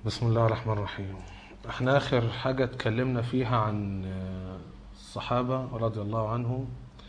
بسم الله الرحمن الرحيم احنا اخر حاجة اتكلمنا فيها عن آه، الصحابة رضي الله عنهم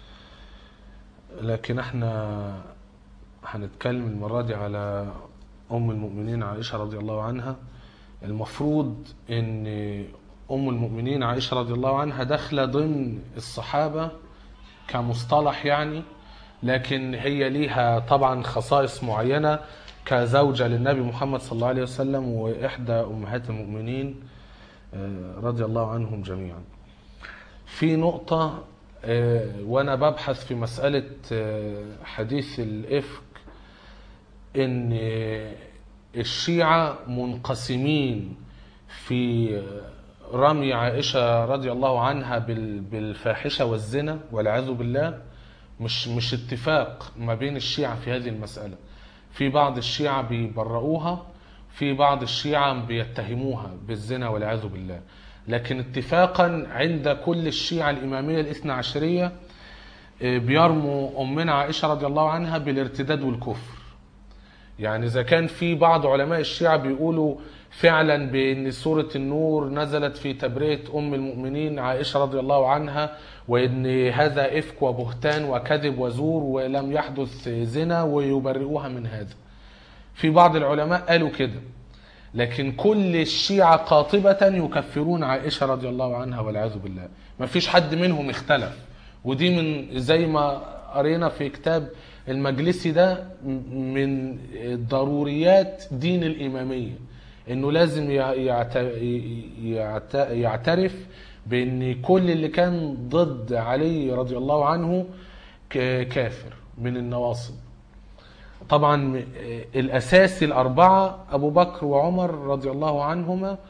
لكن احنا هنتكلم المرة دي على ام المؤمنين عائشة رضي الله عنها المفروض ان ام المؤمنين عائشة رضي الله عنها داخلة ضمن الصحابة كمصطلح يعني لكن هي ليها طبعا خصائص معينة كزوجة للنبي محمد صلى الله عليه وسلم وإحدى أمهات المؤمنين آه، رضي الله عنهم جميعا في نقطة آه، وأنا ببحث في مسألة آه، حديث الإفك إن آه، الشيعة منقسمين في آه، رمي عائشة رضي الله عنها بال- بالفاحشة والزنا والعياذ بالله مش مش اتفاق ما بين الشيعة في هذه المسألة في بعض الشيعة بيبرؤوها في بعض الشيعة بيتهموها بالزنا والعياذ بالله لكن اتفاقا عند كل الشيعة الإمامية الاثنى عشرية اه، بيرموا أمنا عائشة رضي الله عنها بالارتداد والكفر يعني إذا كان في بعض علماء الشيعة بيقولوا فعلا بأن سورة النور نزلت في تبرئة أم المؤمنين عائشة رضي الله عنها وأن هذا إفك وبهتان وكذب وزور ولم يحدث زنا ويبرئوها من هذا في بعض العلماء قالوا كده لكن كل الشيعة قاطبة يكفرون عائشة رضي الله عنها والعياذ بالله ما فيش حد منهم اختلف ودي من زي ما قرينا في كتاب المجلسي ده من ضروريات دين الإمامية انه لازم يعت- يعت- يعترف بان كل اللي كان ضد علي رضي الله عنه ك- كافر من النواصب طبعا الاساسي الاربعه ابو بكر وعمر رضي الله عنهما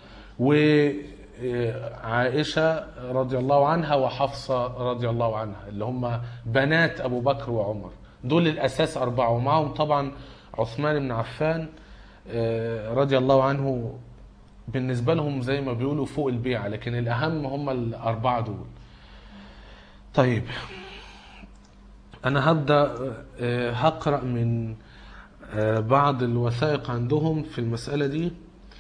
وعائشه رضي الله عنها وحفصه رضي الله عنها اللي هم بنات ابو بكر وعمر دول الاساس اربعه ومعهم طبعا عثمان بن عفان آه، رضي الله عنه بالنسبه لهم زي ما بيقولوا فوق البيعه لكن الاهم هم الاربعه دول طيب انا هبدا آه، هقرا من آه، بعض الوثائق عندهم في المساله دي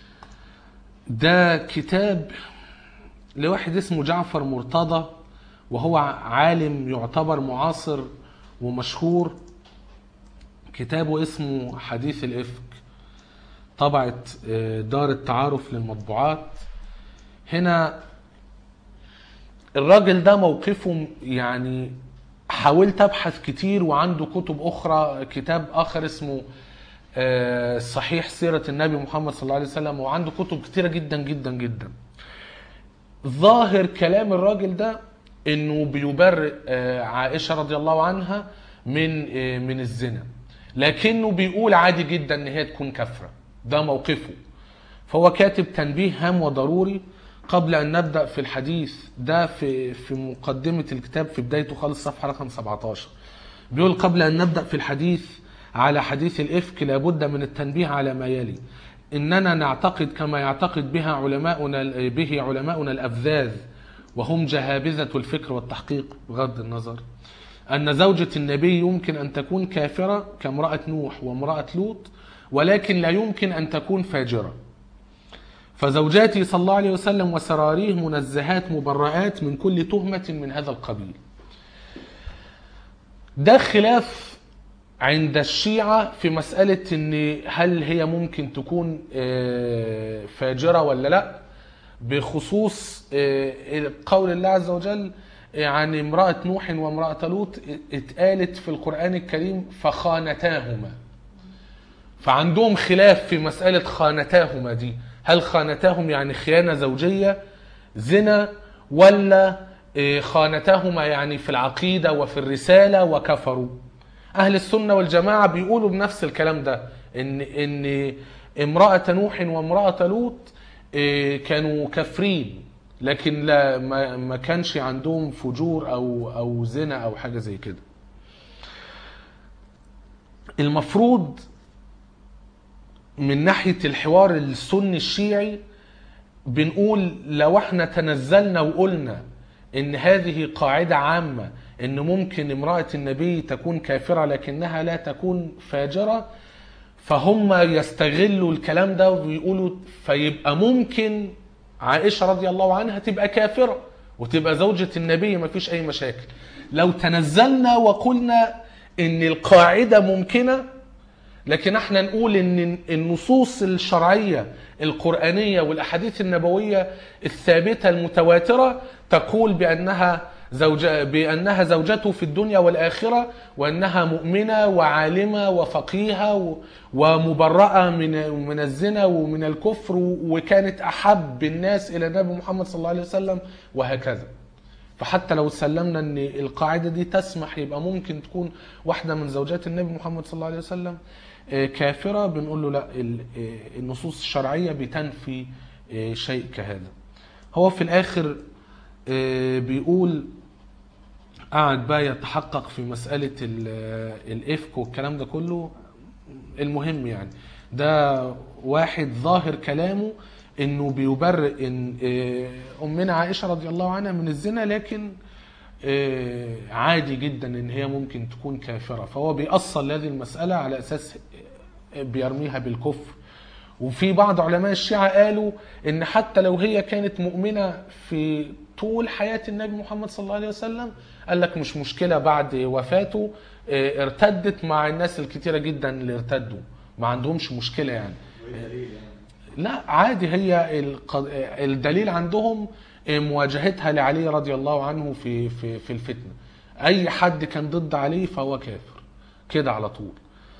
ده كتاب لواحد اسمه جعفر مرتضى وهو عالم يعتبر معاصر ومشهور كتابه اسمه حديث الإفك طبعت آه، دار التعارف للمطبوعات هنا الراجل ده موقفه يعني حاولت ابحث كتير وعنده كتب اخرى كتاب اخر اسمه آه، صحيح سيرة النبي محمد صلى الله عليه وسلم وعنده كتب كتيرة جدا جدا جدا ظاهر كلام الراجل ده انه بيبرئ آه، عائشة رضي الله عنها من آه، من الزنا لكنه بيقول عادي جدا ان هي تكون كافرة ده موقفه فهو كاتب تنبيه هام وضروري قبل ان نبدا في الحديث ده في في مقدمه الكتاب في بدايته خالص صفحه رقم 17 بيقول قبل ان نبدا في الحديث على حديث الافك لابد من التنبيه على ما يلي اننا نعتقد كما يعتقد بها علماؤنا به علماؤنا الافذاذ وهم جهابذه الفكر والتحقيق بغض النظر أن زوجة النبي يمكن أن تكون كافرة كامرأة نوح وامرأة لوط ولكن لا يمكن أن تكون فاجرة فزوجاته صلى الله عليه وسلم وسراريه منزهات مبرئات من كل تهمة من هذا القبيل ده خلاف عند الشيعة في مسألة ان هل هي ممكن تكون آه، فاجرة ولا لا بخصوص آه، قول الله عز وجل عن امرأة نوح وامرأة لوط اتقالت في القرآن الكريم فخانتاهما فعندهم خلاف في مسألة خانتاهما دي هل خانتاهم يعني خيانة زوجية زنا ولا إيه، خانتاهما يعني في العقيدة وفي الرسالة وكفروا أهل السنة والجماعة بيقولوا بنفس الكلام ده إن إن امرأة نوح وامرأة لوط إيه، كانوا كافرين لكن لا ما, ما كانش عندهم فجور أو أو زنا أو حاجة زي كده المفروض من ناحية الحوار السني الشيعي بنقول لو احنا تنزلنا وقلنا ان هذه قاعدة عامة ان ممكن امرأة النبي تكون كافرة لكنها لا تكون فاجرة فهم يستغلوا الكلام ده ويقولوا فيبقى ممكن عائشة رضي الله عنها تبقى كافرة وتبقى زوجة النبي ما فيش أي مشاكل لو تنزلنا وقلنا إن القاعدة ممكنة لكن احنا نقول ان النصوص الشرعية القرآنية والأحاديث النبوية الثابتة المتواترة تقول بأنها زوجة بأنها زوجته في الدنيا والآخرة وأنها مؤمنة وعالمة وفقيهة و- ومبرأة من من الزنا ومن الكفر وكانت أحب الناس إلى النبي محمد صلى الله عليه وسلم وهكذا فحتى لو سلمنا ان القاعده دي تسمح يبقى ممكن تكون واحده من زوجات النبي محمد صلى الله عليه وسلم آه، كافره بنقول له لا ال- آه، النصوص الشرعيه بتنفي آه، شيء كهذا هو في الاخر آه، بيقول قعد بقى يتحقق في مساله ال- آه، الافك والكلام ده كله المهم يعني ده واحد ظاهر كلامه انه بيبرئ ان آه، امنا عائشه رضي الله عنها من الزنا لكن آه، عادي جدا ان هي ممكن تكون كافره فهو بيأصل هذه المساله على اساس بيرميها بالكفر وفي بعض علماء الشيعة قالوا ان حتى لو هي كانت مؤمنة في طول حياة النبي محمد صلى الله عليه وسلم قال لك مش مشكلة بعد وفاته آه، ارتدت مع الناس الكتيرة جدا اللي ارتدوا ما عندهمش مشكلة يعني لا عادي هي الق- الدليل عندهم مواجهتها لعلي رضي الله عنه في في في الفتنه اي حد كان ضد علي فهو كافر كده على طول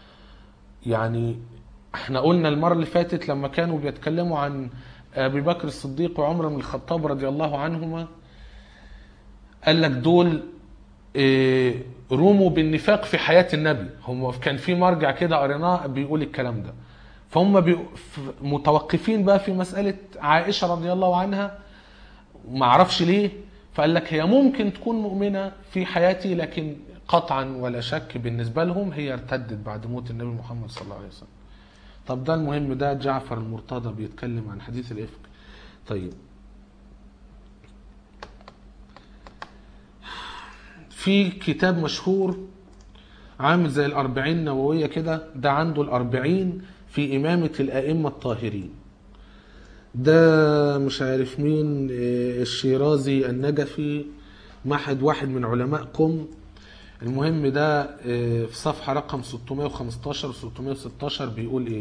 يعني احنا قلنا المره اللي فاتت لما كانوا بيتكلموا عن ابي بكر الصديق وعمر بن الخطاب رضي الله عنهما قال لك دول اه، رموا بالنفاق في حياه النبي هم كان في مرجع كده قريناه بيقول الكلام ده فهم بي... ف- متوقفين بقى في مساله عائشه رضي الله عنها ما اعرفش ليه فقال لك هي ممكن تكون مؤمنه في حياتي لكن قطعا ولا شك بالنسبه لهم هي ارتدت بعد موت النبي محمد صلى الله عليه وسلم طب ده المهم ده جعفر المرتضى بيتكلم عن حديث الافك طيب في كتاب مشهور عامل زي الأربعين النووية كده ده عنده الأربعين في إمامة الأئمة الطاهرين ده مش عارف مين آه، الشيرازي النجفي واحد واحد من علماء قم المهم ده آه، في صفحة رقم 615 و 616 بيقول ايه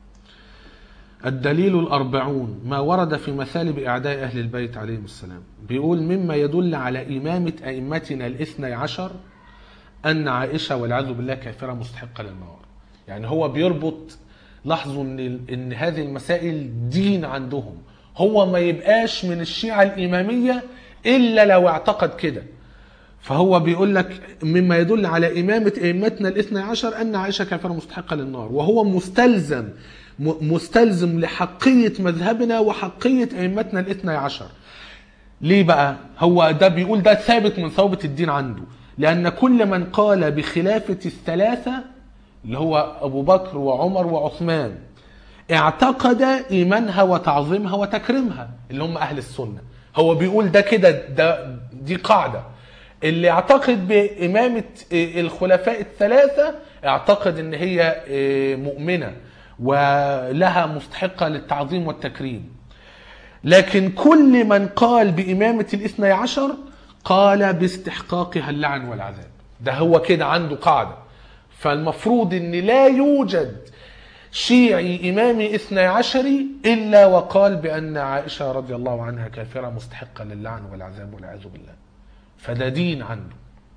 الدليل الأربعون ما ورد في مثالب أعداء أهل البيت عليهم السلام بيقول مما يدل على إمامة أئمتنا الاثني عشر أن عائشة والعياذ بالله كافرة مستحقة للنار يعني هو بيربط لاحظوا ان ان هذه المسائل دين عندهم هو ما يبقاش من الشيعة الإمامية إلا لو اعتقد كده فهو بيقول لك مما يدل على إمامة أئمتنا الاثنى عشر أن عائشة كافرة مستحقة للنار وهو مستلزم م- مستلزم لحقية مذهبنا وحقية أئمتنا الاثنى عشر ليه بقى هو ده بيقول ده ثابت من ثوابت الدين عنده لأن كل من قال بخلافة الثلاثة اللي هو أبو بكر وعمر وعثمان اعتقد إيمانها وتعظيمها وتكريمها اللي هم أهل السنة هو بيقول ده كده ده دي قاعدة اللي اعتقد بإمامة الخلفاء الثلاثة اعتقد ان هي مؤمنة ولها مستحقة للتعظيم والتكريم لكن كل من قال بإمامة الاثني عشر قال باستحقاقها اللعن والعذاب ده هو كده عنده قاعدة فالمفروض ان لا يوجد شيعي إمامي اثني عشري إلا وقال بأن عائشة رضي الله عنها كافرة مستحقة للعن والعذاب والعياذ بالله فده دين عنده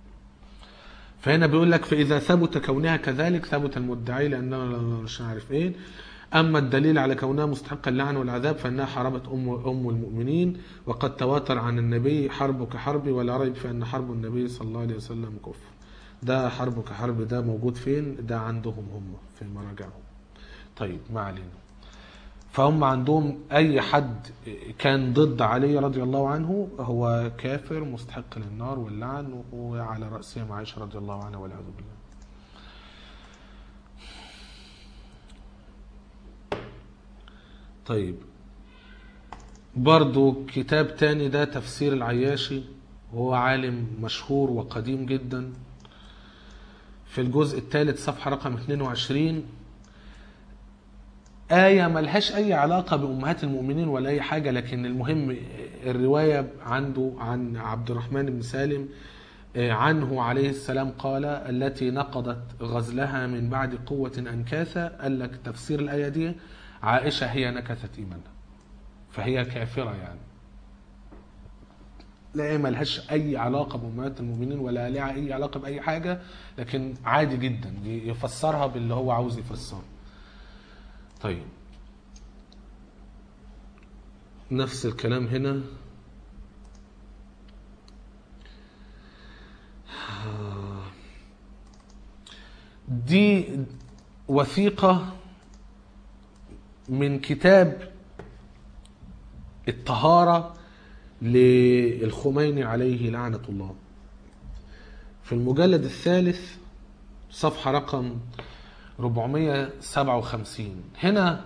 فهنا بيقول لك فإذا ثبت كونها كذلك ثبت المدعي لأنه مش عارف إيه أما الدليل على كونها مستحقة اللعن والعذاب فإنها حاربت أم أم المؤمنين وقد تواتر عن النبي حربك حربي ولا ريب في أن حرب النبي صلى الله عليه وسلم كفر ده حربك حربي ده موجود فين ده عندهم هم في مراجعهم طيب ما علينا فهم عندهم اي حد كان ضد علي رضي الله عنه هو كافر مستحق للنار واللعن وعلى راسهم عائشه رضي الله عنها والعياذ بالله طيب برضو كتاب تاني ده تفسير العياشي وهو عالم مشهور وقديم جدا في الجزء الثالث صفحة رقم 22 آية ملهاش أي علاقة بأمهات المؤمنين ولا أي حاجة لكن المهم الرواية عنده عن عبد الرحمن بن سالم عنه عليه السلام قال التي نقضت غزلها من بعد قوة أنكاثا قال لك تفسير الآية دي عائشة هي نكثت إيمانها فهي كافرة يعني لا ملهاش أي علاقة بأمهات المؤمنين ولا لها أي علاقة بأي حاجة لكن عادي جدا يفسرها باللي هو عاوز يفسره طيب نفس الكلام هنا دي وثيقة من كتاب الطهارة للخميني عليه لعنة الله في المجلد الثالث صفحة رقم 457 هنا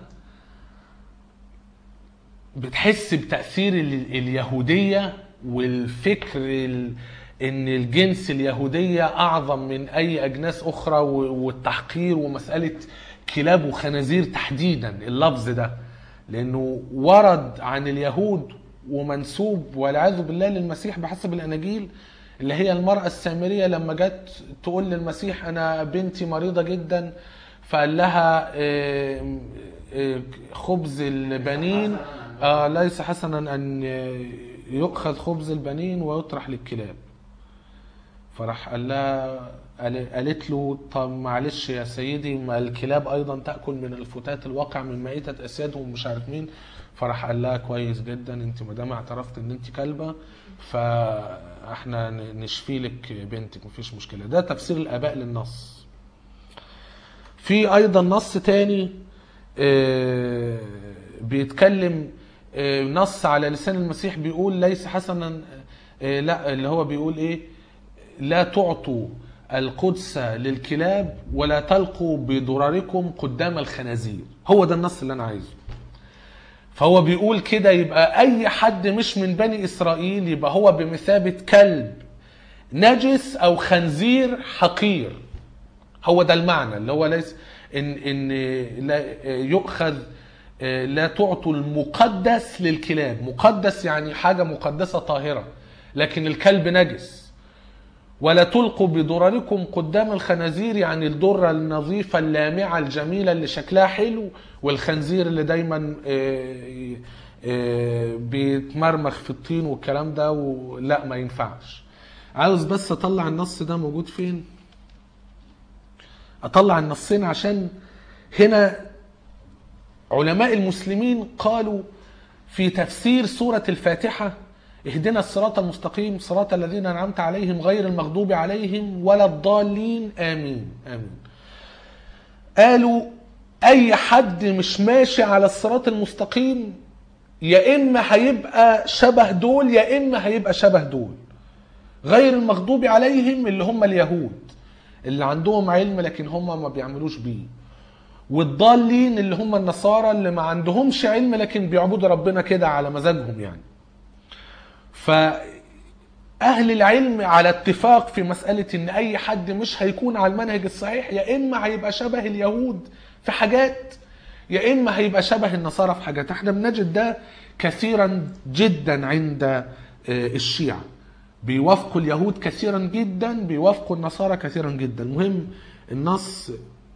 بتحس بتأثير ال- اليهودية والفكر ال- ان الجنس اليهودية اعظم من اي اجناس اخرى و- والتحقير ومسألة كلاب وخنازير تحديدا اللفظ ده لانه ورد عن اليهود ومنسوب والعياذ بالله للمسيح بحسب الاناجيل اللي هي المرأة السامرية لما جت تقول للمسيح انا بنتي مريضة جدا فقال لها آه، آه، خبز البنين آه ليس حسنا ان يؤخذ خبز البنين ويطرح للكلاب فراح قال لها قال- قالت له طب معلش يا سيدي ما الكلاب ايضا تاكل من الفتات الواقع من مائده اسيادهم مش عارف مين فراح قال لها كويس جدا انت ما دام اعترفت ان انت كلبه فاحنا ن- نشفي لك بنتك مفيش مشكله ده تفسير الاباء للنص في ايضا نص تاني آه، بيتكلم آه، نص على لسان المسيح بيقول ليس حسنا آه، لا اللي هو بيقول ايه لا تعطوا القدس للكلاب ولا تلقوا بضرركم قدام الخنازير هو ده النص اللي انا عايزه فهو بيقول كده يبقى اي حد مش من بني اسرائيل يبقى هو بمثابه كلب نجس او خنزير حقير هو ده المعنى اللي هو ليس ان ان لا يؤخذ لا تعطوا المقدس للكلاب مقدس يعني حاجه مقدسه طاهره لكن الكلب نجس ولا تلقوا بضرركم قدام الخنازير يعني الضرة النظيفة اللامعة الجميلة اللي شكلها حلو والخنزير اللي دايما آه، آه، بيتمرمخ في الطين والكلام ده ولا ما ينفعش عاوز بس اطلع النص ده موجود فين اطلع النصين عشان هنا علماء المسلمين قالوا في تفسير سورة الفاتحة اهدنا الصراط المستقيم صراط الذين أنعمت عليهم غير المغضوب عليهم ولا الضالين آمين آمين قالوا أي حد مش ماشي على الصراط المستقيم يا إما هيبقى شبه دول يا إما هيبقى شبه دول غير المغضوب عليهم اللي هم اليهود اللي عندهم علم لكن هم ما بيعملوش بيه والضالين اللي هم النصارى اللي ما عندهمش علم لكن بيعبدوا ربنا كده على مزاجهم يعني فأهل العلم على اتفاق في مسألة إن أي حد مش هيكون على المنهج الصحيح يا إما هيبقى شبه اليهود في حاجات يا إما هيبقى شبه النصارى في حاجات احنا بنجد ده كثيرا جدا عند آه، الشيعة بيوافقوا اليهود كثيرا جدا بيوافقوا النصارى كثيرا جدا المهم النص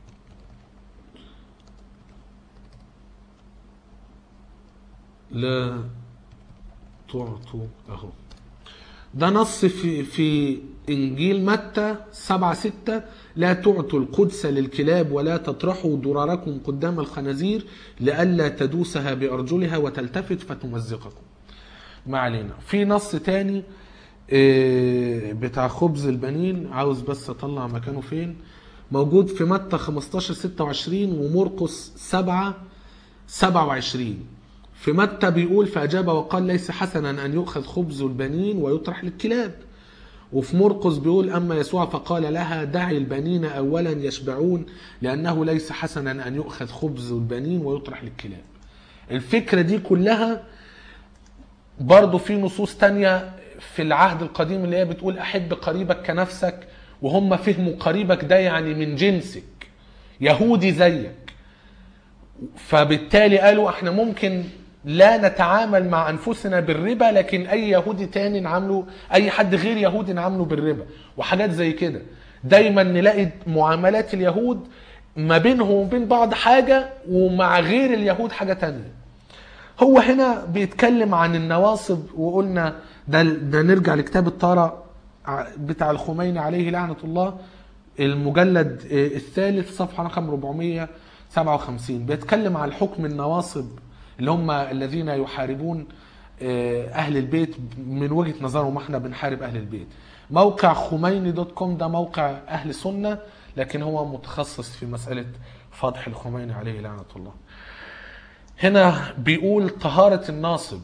لا تعطوا اهو ده نص في في انجيل متى 7 6 لا تعطوا القدس للكلاب ولا تطرحوا ضرركم قدام الخنازير لئلا تدوسها بارجلها وتلتفت فتمزقكم. ما علينا. في نص تاني آه، بتاع خبز البنين عاوز بس اطلع مكانه فين موجود في متى 15 26 ومرقس 7 27 في متى بيقول فأجاب وقال ليس حسنا أن يؤخذ خبز البنين ويطرح للكلاب وفي مرقس بيقول أما يسوع فقال لها دعي البنين أولا يشبعون لأنه ليس حسنا أن يؤخذ خبز البنين ويطرح للكلاب الفكرة دي كلها برضو في نصوص تانية في العهد القديم اللي هي بتقول أحب قريبك كنفسك وهم فهموا قريبك ده يعني من جنسك يهودي زيك فبالتالي قالوا احنا ممكن لا نتعامل مع انفسنا بالربا لكن اي يهودي تاني نعامله اي حد غير يهودي نعامله بالربا وحاجات زي كده دايما نلاقي معاملات اليهود ما بينهم وبين بعض حاجة ومع غير اليهود حاجة تانية هو هنا بيتكلم عن النواصب وقلنا ده, ده نرجع لكتاب الطارة بتاع الخميني عليه لعنة الله المجلد الثالث صفحة رقم 457 بيتكلم عن حكم النواصب اللي هم الذين يحاربون أهل البيت من وجهة نظرهم احنا بنحارب أهل البيت موقع خميني دوت كوم ده موقع أهل سنة لكن هو متخصص في مسألة فضح الخميني عليه لعنة الله هنا بيقول طهارة الناصب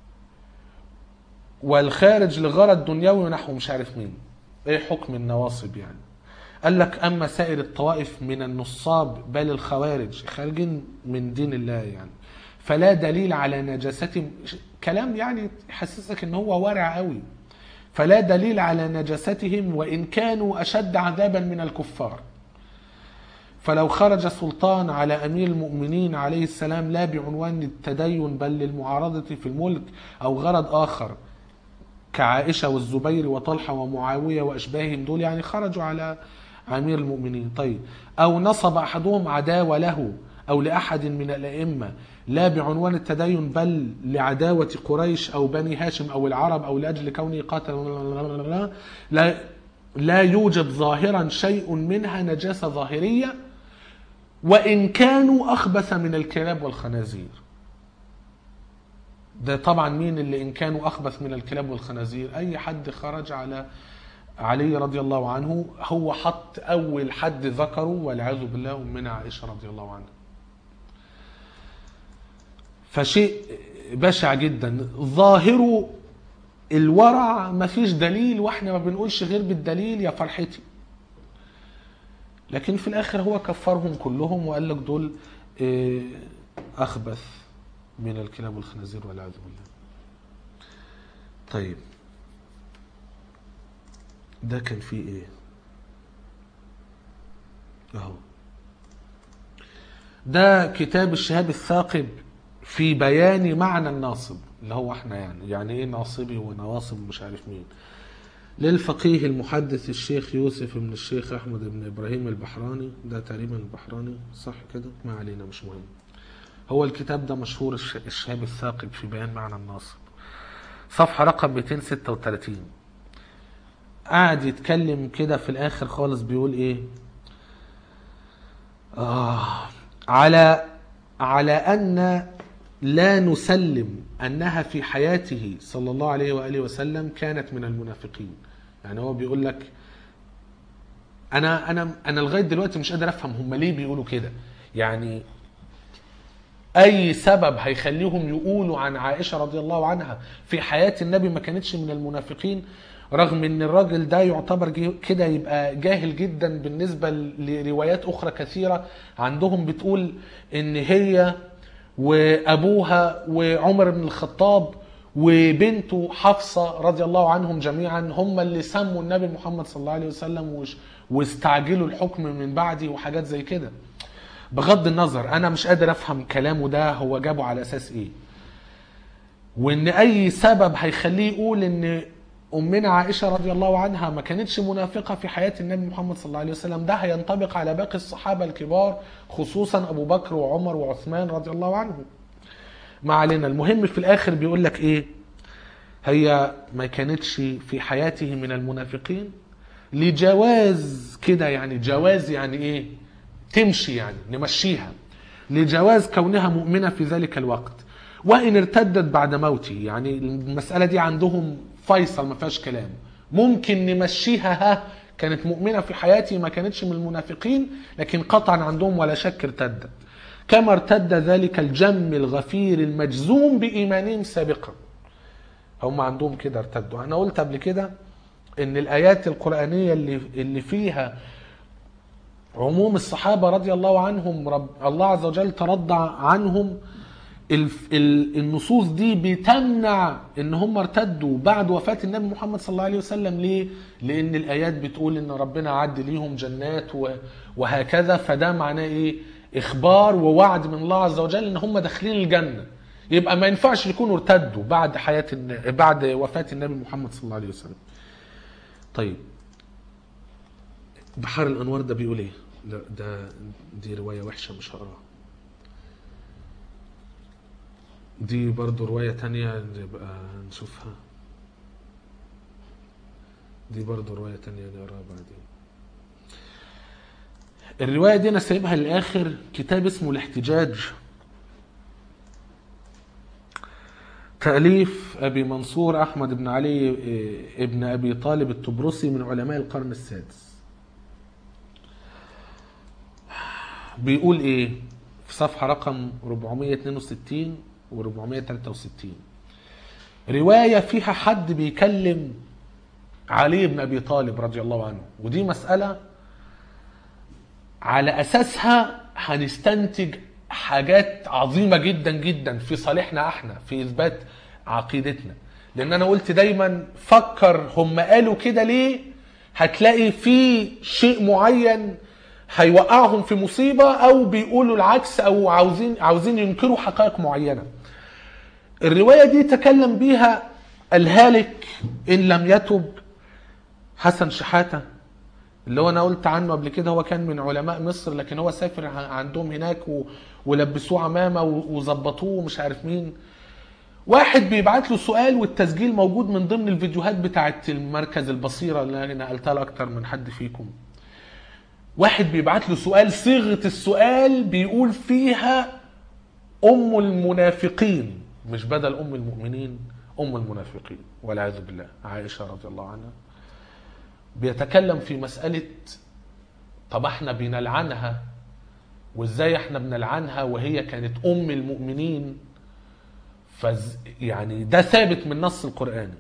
والخارج لغرض دنيوي نحو مش عارف مين ايه حكم النواصب يعني قال لك اما سائر الطوائف من النصاب بل الخوارج خارجين من دين الله يعني فلا دليل على نجاستهم كلام يعني يحسسك ان هو ورع قوي فلا دليل على نجاستهم وان كانوا اشد عذابا من الكفار فلو خرج سلطان على امير المؤمنين عليه السلام لا بعنوان التدين بل للمعارضه في الملك او غرض اخر كعائشه والزبير وطلحه ومعاويه واشباههم دول يعني خرجوا على امير المؤمنين طيب او نصب احدهم عداوه له او لاحد من الائمه لا بعنوان التدين بل لعداوه قريش او بني هاشم او العرب او لاجل كونه قاتل لا لا يوجد ظاهرا شيء منها نجاسه ظاهريه وان كانوا اخبث من الكلاب والخنازير ده طبعا مين اللي ان كانوا اخبث من الكلاب والخنازير اي حد خرج على علي رضي الله عنه هو حط اول حد ذكره والعياذ بالله من عائشه رضي الله عنها فشيء بشع جدا ظاهره الورع مفيش دليل واحنا ما بنقولش غير بالدليل يا فرحتي لكن في الاخر هو كفرهم كلهم وقال لك دول اخبث من الكلاب والخنازير والعياذ بالله طيب ده كان فيه ايه اهو ده كتاب الشهاب الثاقب في بيان معنى الناصب اللي هو احنا يعني يعني ايه ناصبي ونواصب مش عارف مين للفقيه المحدث الشيخ يوسف بن الشيخ احمد بن ابراهيم البحراني ده تقريبا البحراني صح كده ما علينا مش مهم هو الكتاب ده مشهور الشهاب الثاقب في بيان معنى الناصب صفحة رقم 236 قاعد يتكلم كده في الاخر خالص بيقول ايه آه على على ان لا نسلم انها في حياته صلى الله عليه واله وسلم كانت من المنافقين يعني هو بيقول لك انا انا انا لغايه دلوقتي مش قادر افهم هم ليه بيقولوا كده يعني اي سبب هيخليهم يقولوا عن عائشه رضي الله عنها في حياه النبي ما كانتش من المنافقين رغم ان الراجل ده يعتبر كده يبقى جاهل جدا بالنسبه لروايات اخرى كثيره عندهم بتقول ان هي وابوها وعمر بن الخطاب وبنته حفصه رضي الله عنهم جميعا هم اللي سموا النبي محمد صلى الله عليه وسلم واستعجلوا الحكم من بعده وحاجات زي كده بغض النظر انا مش قادر افهم كلامه ده هو جابه على اساس ايه وان اي سبب هيخليه يقول ان امنا عائشه رضي الله عنها ما كانتش منافقه في حياه النبي محمد صلى الله عليه وسلم ده هينطبق على باقي الصحابه الكبار خصوصا ابو بكر وعمر وعثمان رضي الله عنهم ما علينا المهم في الاخر بيقول لك ايه هي ما كانتش في حياته من المنافقين لجواز كده يعني جواز يعني ايه تمشي يعني نمشيها لجواز كونها مؤمنه في ذلك الوقت وان ارتدت بعد موته يعني المساله دي عندهم فيصل ما فيهاش كلام ممكن نمشيها ها كانت مؤمنه في حياتي ما كانتش من المنافقين لكن قطعا عندهم ولا شك ارتدت كما ارتد ذلك الجم الغفير المجزوم بايمانهم سابقا هم عندهم كده ارتدوا انا قلت قبل كده ان الايات القرانيه اللي اللي فيها عموم الصحابه رضي الله عنهم رب الله عز وجل ترضى عنهم النصوص دي بتمنع ان هم ارتدوا بعد وفاه النبي محمد صلى الله عليه وسلم ليه؟ لان الايات بتقول ان ربنا عد ليهم جنات وهكذا فده معناه ايه؟ اخبار ووعد من الله عز وجل ان هم داخلين الجنه يبقى ما ينفعش يكونوا ارتدوا بعد حياه الن- بعد وفاه النبي محمد صلى الله عليه وسلم طيب بحار الانوار ده بيقول ايه لا ده دي روايه وحشه مش هقراها دي برضو روايه تانية نبقى نشوفها دي برضو روايه تانية نقراها بعدين الروايه دي انا سايبها للاخر كتاب اسمه الاحتجاج تأليف أبي منصور أحمد بن علي إيه، ابن أبي طالب الطبرسي من علماء القرن السادس بيقول إيه في صفحة رقم 462 و 463 رواية فيها حد بيكلم علي بن أبي طالب رضي الله عنه ودي مسألة على اساسها هنستنتج حاجات عظيمه جدا جدا في صالحنا احنا في اثبات عقيدتنا لان انا قلت دايما فكر هم قالوا كده ليه هتلاقي في شيء معين هيوقعهم في مصيبه او بيقولوا العكس او عاوزين عاوزين ينكروا حقائق معينه الروايه دي تكلم بيها الهالك ان لم يتب حسن شحاته اللي هو انا قلت عنه قبل كده هو كان من علماء مصر لكن هو سافر ع- عندهم هناك و... ولبسوه عمامه و- وظبطوه ومش عارف مين واحد بيبعت له سؤال والتسجيل موجود من ضمن الفيديوهات بتاعت المركز البصيره اللي انا نقلتها لاكتر من حد فيكم واحد بيبعت له سؤال صيغه السؤال بيقول فيها ام المنافقين مش بدل ام المؤمنين ام المنافقين والعياذ بالله عائشه رضي الله عنها بيتكلم في مسألة طب احنا بنلعنها وازاي احنا بنلعنها وهي كانت ام المؤمنين فز يعني ده ثابت من نص القرآن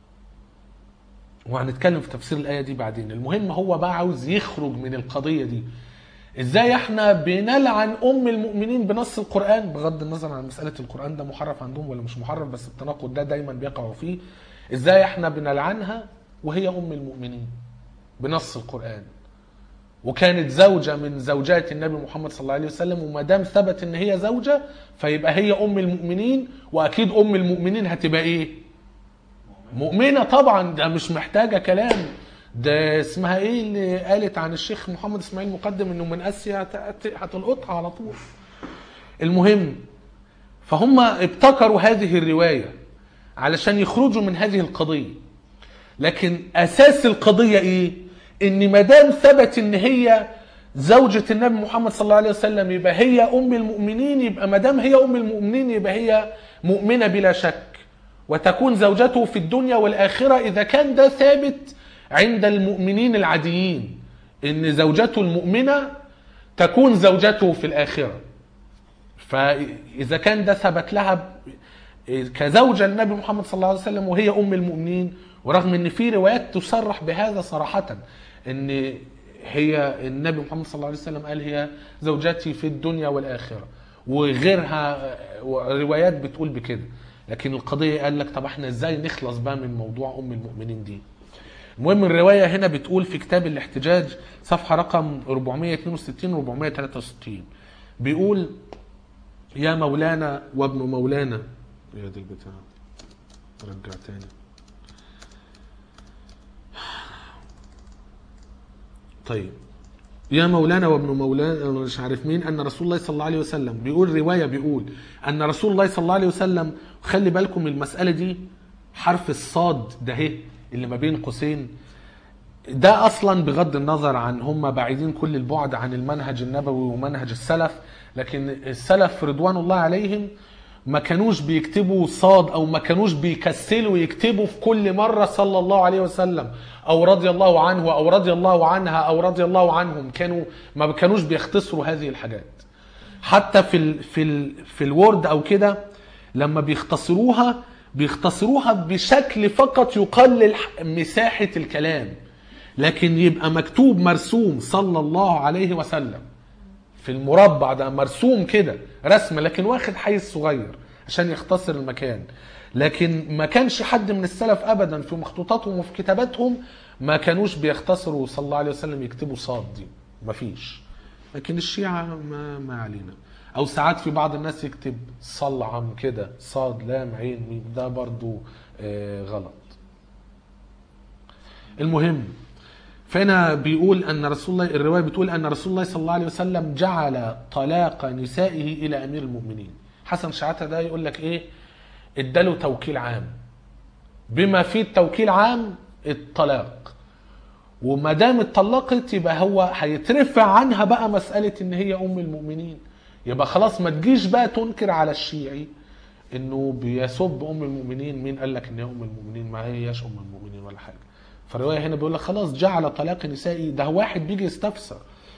وهنتكلم في تفسير الآية دي بعدين المهم هو بقى عاوز يخرج من القضية دي ازاي احنا بنلعن ام المؤمنين بنص القرآن بغض النظر عن مسألة القرآن ده محرف عندهم ولا مش محرف بس التناقض ده دايما بيقعوا فيه ازاي احنا بنلعنها وهي ام المؤمنين بنص القرآن وكانت زوجة من زوجات النبي محمد صلى الله عليه وسلم وما دام ثبت ان هي زوجة فيبقى هي ام المؤمنين واكيد ام المؤمنين هتبقى ايه مؤمنة طبعا ده مش محتاجة كلام ده اسمها ايه اللي قالت عن الشيخ محمد اسماعيل مقدم انه من اسيا هت- هتلقطها على طول المهم فهم ابتكروا هذه الرواية علشان يخرجوا من هذه القضية لكن اساس القضيه ايه ان ما دام ثبت ان هي زوجة النبي محمد صلى الله عليه وسلم يبقى هي ام المؤمنين يبقى ما دام هي ام المؤمنين يبقى هي مؤمنه بلا شك وتكون زوجته في الدنيا والاخره اذا كان ده ثابت عند المؤمنين العاديين ان زوجته المؤمنه تكون زوجته في الاخره فاذا كان ده ثبت لها ب- كزوجة النبي محمد صلى الله عليه وسلم وهي ام المؤمنين ورغم ان في روايات تصرح بهذا صراحة ان هي النبي محمد صلى الله عليه وسلم قال هي زوجتي في الدنيا والاخرة وغيرها روايات بتقول بكده لكن القضية قال لك طب احنا ازاي نخلص بقى من موضوع ام المؤمنين دي المهم الرواية هنا بتقول في كتاب الاحتجاج صفحة رقم 462 و 463 بيقول يا مولانا وابن مولانا يا دي البتاع رجع تاني طيب يا مولانا وابن مولانا مش عارف مين ان رسول الله صلى الله عليه وسلم بيقول روايه بيقول ان رسول الله صلى الله عليه وسلم خلي بالكم المساله دي حرف الصاد ده اهي اللي ما بين قوسين ده اصلا بغض النظر عن هم بعيدين كل البعد عن المنهج النبوي ومنهج السلف لكن السلف رضوان الله عليهم ما كانوش بيكتبوا صاد او ما كانوش بيكسلوا يكتبوا في كل مره صلى الله عليه وسلم او رضي الله عنه او رضي الله عنها او رضي الله عنهم كانوا ما كانوش بيختصروا هذه الحاجات حتى في ال في ال في الوورد او كده لما بيختصروها بيختصروها بشكل فقط يقلل مساحه الكلام لكن يبقى مكتوب مرسوم صلى الله عليه وسلم في المربع ده مرسوم كده رسم لكن واخد حيز صغير عشان يختصر المكان لكن ما كانش حد من السلف ابدا في مخطوطاتهم وفي كتاباتهم ما كانوش بيختصروا صلى الله عليه وسلم يكتبوا صاد دي مفيش لكن الشيعة ما, ما علينا او ساعات في بعض الناس يكتب صلعم كده صاد لام عين ميم ده برضو آه، غلط المهم فهنا بيقول ان رسول الله الروايه بتقول ان رسول الله صلى الله عليه وسلم جعل طلاق نسائه الى امير المؤمنين حسن شحاته ده يقول لك ايه اداله توكيل عام بما فيه التوكيل عام الطلاق وما دام اتطلقت يبقى هو هيترفع عنها بقى مساله ان هي ام المؤمنين يبقى خلاص ما تجيش بقى تنكر على الشيعي انه بيسب ام المؤمنين مين قال لك ان هي ام المؤمنين ما هياش ام المؤمنين ولا حاجه فالروايه هنا بيقول لك خلاص جعل طلاق نسائي ده واحد بيجي يستفسر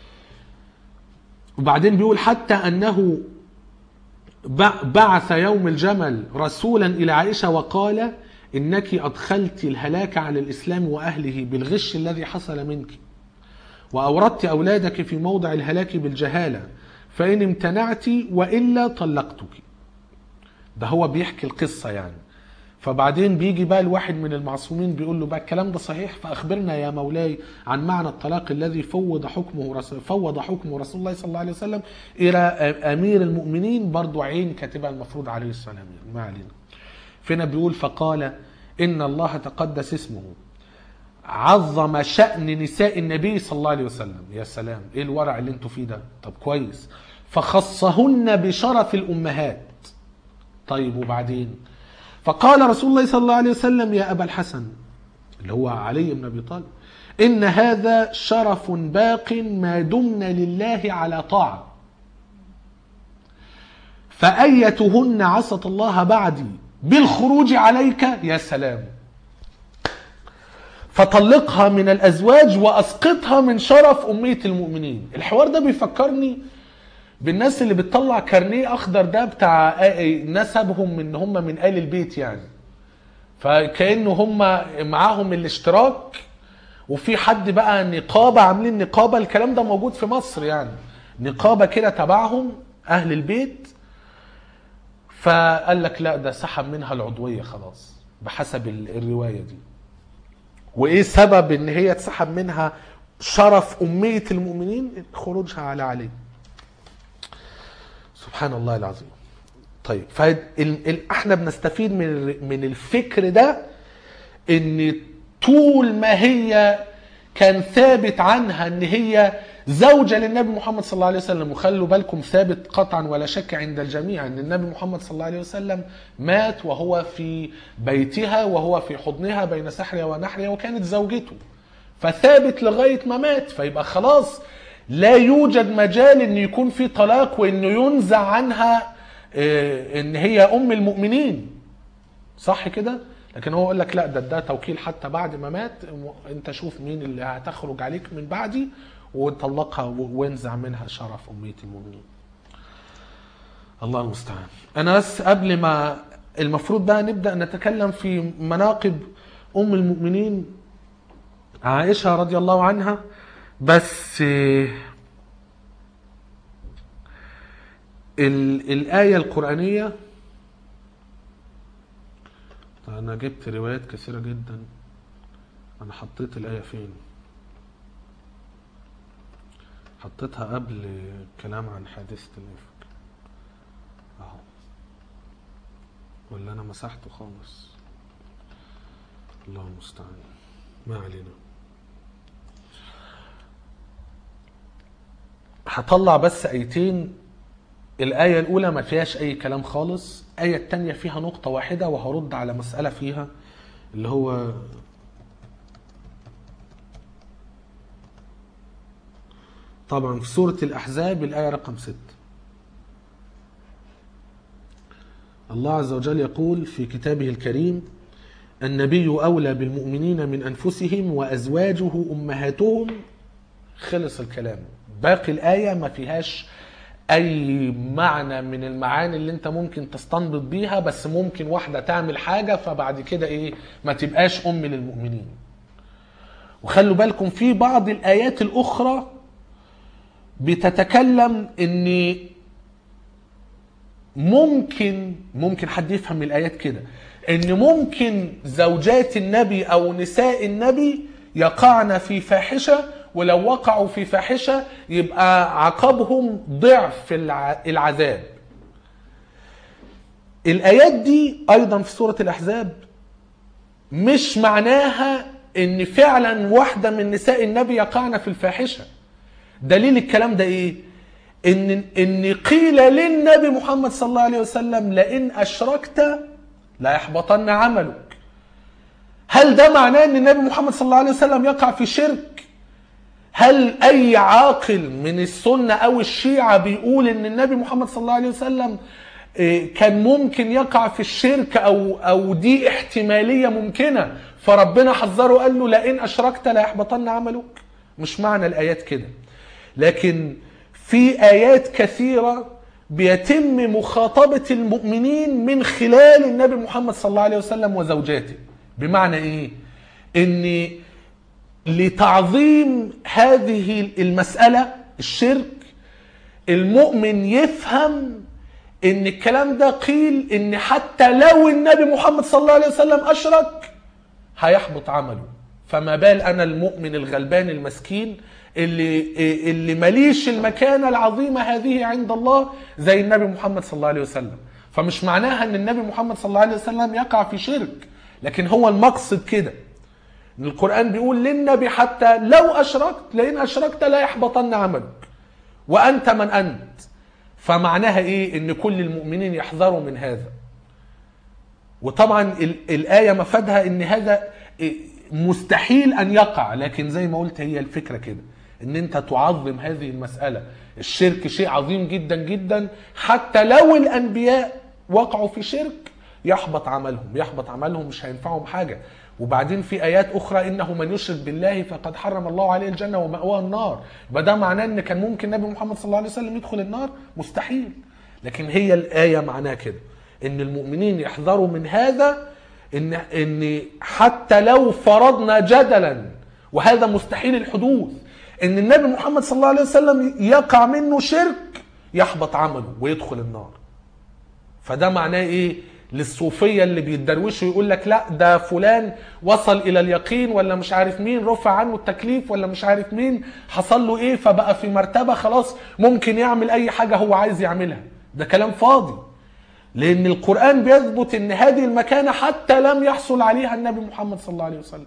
وبعدين بيقول حتى انه ب- بعث يوم الجمل رسولا الى عائشه وقال انك ادخلت الهلاك على الاسلام واهله بالغش الذي حصل منك واوردت اولادك في موضع الهلاك بالجهاله فان امتنعت والا طلقتك ده هو بيحكي القصه يعني فبعدين بيجي بقى الواحد من المعصومين بيقول له بقى الكلام ده صحيح فاخبرنا يا مولاي عن معنى الطلاق الذي فوض حكمه رسول فوض حكمه رسول الله صلى الله عليه وسلم الى امير المؤمنين برضو عين كاتبها المفروض عليه السلام يعني ما علينا فينا بيقول فقال ان الله تقدس اسمه عظم شأن نساء النبي صلى الله عليه وسلم يا سلام ايه الورع اللي انتوا فيه ده طب كويس فخصهن بشرف الامهات طيب وبعدين فقال رسول الله صلى الله عليه وسلم يا ابا الحسن اللي هو علي بن ابي طالب ان هذا شرف باق ما دمنا لله على طاعه فايتهن عصت الله بعدي بالخروج عليك يا سلام فطلقها من الازواج واسقطها من شرف اميه المؤمنين الحوار ده بيفكرني بالناس اللي بتطلع كارنيه اخضر ده بتاع نسبهم ان هم من ال البيت يعني فكانه هم معاهم الاشتراك وفي حد بقى نقابه عاملين نقابه الكلام ده موجود في مصر يعني نقابه كده تبعهم اهل البيت فقال لك لا ده سحب منها العضويه خلاص بحسب ال- الروايه دي وايه سبب ان هي تسحب منها شرف اميه المؤمنين خروجها على علي سبحان الله العظيم طيب فاحنا بنستفيد من ال- من الفكر ده ان طول ما هي كان ثابت عنها ان هي زوجة للنبي محمد صلى الله عليه وسلم وخلوا بالكم ثابت قطعا ولا شك عند الجميع ان النبي محمد صلى الله عليه وسلم مات وهو في بيتها وهو في حضنها بين سحرها ونحرها وكانت زوجته فثابت لغاية ما مات فيبقى خلاص لا يوجد مجال ان يكون في طلاق وانه ينزع عنها آه، ان هي ام المؤمنين صح كده لكن هو يقول لك لا ده ده توكيل حتى بعد ما مات انت شوف مين اللي هتخرج عليك من بعدي وطلقها و- وانزع منها شرف اميه المؤمنين الله المستعان انا بس قبل ما المفروض بقى نبدا نتكلم في مناقب ام المؤمنين عائشه رضي الله عنها بس آه، ال- الايه القرانيه انا جبت روايات كثيره جدا انا حطيت الايه فين حطيتها قبل كلام عن حادثه الافك اهو ولا انا مسحته خالص الله المستعان ما علينا هطلع بس ايتين الآية الأولى ما فيهاش أي كلام خالص الآية التانية فيها نقطة واحدة وهرد على مسألة فيها اللي هو طبعا في سورة الأحزاب الآية رقم ستة الله عز وجل يقول في كتابه الكريم النبي أولى بالمؤمنين من أنفسهم وأزواجه أمهاتهم خلص الكلام باقي الآية ما فيهاش أي معنى من المعاني اللي أنت ممكن تستنبط بيها بس ممكن واحدة تعمل حاجة فبعد كده إيه ما تبقاش أم للمؤمنين وخلوا بالكم في بعض الآيات الأخرى بتتكلم إن ممكن ممكن حد يفهم من الآيات كده إن ممكن زوجات النبي أو نساء النبي يقعن في فاحشة ولو وقعوا في فاحشة يبقى عقابهم ضعف الع- العذاب الآيات دي أيضا في سورة الأحزاب مش معناها ان فعلا واحدة من نساء النبي يقعن في الفاحشة دليل الكلام ده ايه ان ان قيل للنبي محمد صلى الله عليه وسلم لئن اشركت لا يحبطن عملك هل ده معناه ان النبي محمد صلى الله عليه وسلم يقع في شرك هل اي عاقل من السنه او الشيعه بيقول ان النبي محمد صلى الله عليه وسلم إيه، كان ممكن يقع في الشرك او او دي احتماليه ممكنه فربنا حذره قال له لئن اشركت لا يحبطن عملك مش معنى الايات كده لكن في ايات كثيره بيتم مخاطبه المؤمنين من خلال النبي محمد صلى الله عليه وسلم وزوجاته بمعنى ايه ان لتعظيم هذه المساله الشرك المؤمن يفهم ان الكلام ده قيل ان حتى لو النبي محمد صلى الله عليه وسلم اشرك هيحبط عمله فما بال انا المؤمن الغلبان المسكين اللي اللي ماليش المكانه العظيمه هذه عند الله زي النبي محمد صلى الله عليه وسلم فمش معناها ان النبي محمد صلى الله عليه وسلم يقع في شرك لكن هو المقصد كده إن القران بيقول للنبي حتى لو اشركت لئن اشركت لا يحبطن عملك وانت من انت فمعناها ايه ان كل المؤمنين يحذروا من هذا وطبعا ال- الايه مفادها ان هذا إيه، مستحيل ان يقع لكن زي ما قلت هي الفكره كده ان انت تعظم هذه المساله الشرك شيء عظيم جدا جدا حتى لو الانبياء وقعوا في شرك يحبط عملهم يحبط عملهم مش هينفعهم حاجه وبعدين في ايات اخرى انه من يشرك بالله فقد حرم الله عليه الجنه ومأواه النار يبقى ده معناه ان كان ممكن النبي محمد صلى الله عليه وسلم يدخل النار مستحيل لكن هي الايه معناها كده ان المؤمنين يحذروا من هذا ان ان حتى لو فرضنا جدلا وهذا مستحيل الحدوث ان النبي محمد صلى الله عليه وسلم يقع منه شرك يحبط عمله ويدخل النار فده معناه ايه للصوفيه اللي بيتدروشوا يقول لك لا ده فلان وصل الى اليقين ولا مش عارف مين رفع عنه التكليف ولا مش عارف مين حصل له ايه فبقى في مرتبه خلاص ممكن يعمل اي حاجه هو عايز يعملها ده كلام فاضي لان القران بيثبت ان هذه المكانه حتى لم يحصل عليها النبي محمد صلى الله عليه وسلم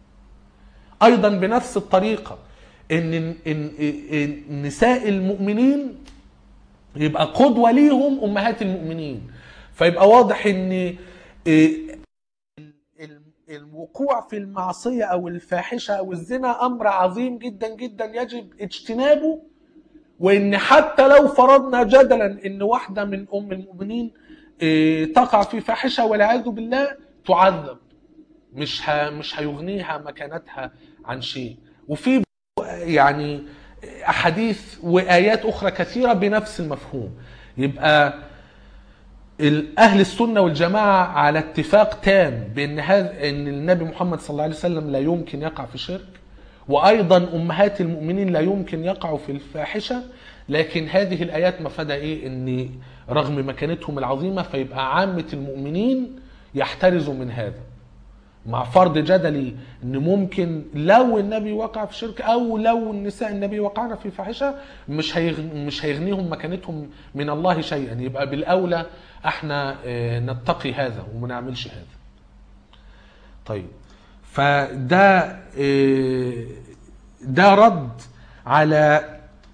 ايضا بنفس الطريقه ان إن- إن- إن نساء المؤمنين يبقى قدوه ليهم امهات المؤمنين فيبقى واضح ان إيه، ال- الوقوع في المعصيه او الفاحشه او الزنا امر عظيم جدا جدا يجب اجتنابه وان حتى لو فرضنا جدلا ان واحده من ام المؤمنين إيه، تقع في فاحشه والعياذ بالله تعذب مش ه... مش هيغنيها مكانتها عن شيء وفي يعني احاديث وايات اخرى كثيره بنفس المفهوم يبقى ال- اهل السنه والجماعه على اتفاق تام بان هذا ان النبي محمد صلى الله عليه وسلم لا يمكن يقع في شرك وايضا امهات المؤمنين لا يمكن يقعوا في الفاحشه لكن هذه الايات مفادها ايه ان رغم مكانتهم العظيمه فيبقى عامه المؤمنين يحترزوا من هذا مع فرض جدلي ان ممكن لو النبي وقع في شرك او لو النساء النبي وقعنا في فاحشه مش هيغ... مش هيغنيهم مكانتهم من الله شيئا يبقى بالاولى احنا آه، نتقي هذا وما نعملش هذا. طيب فده آه، ده رد على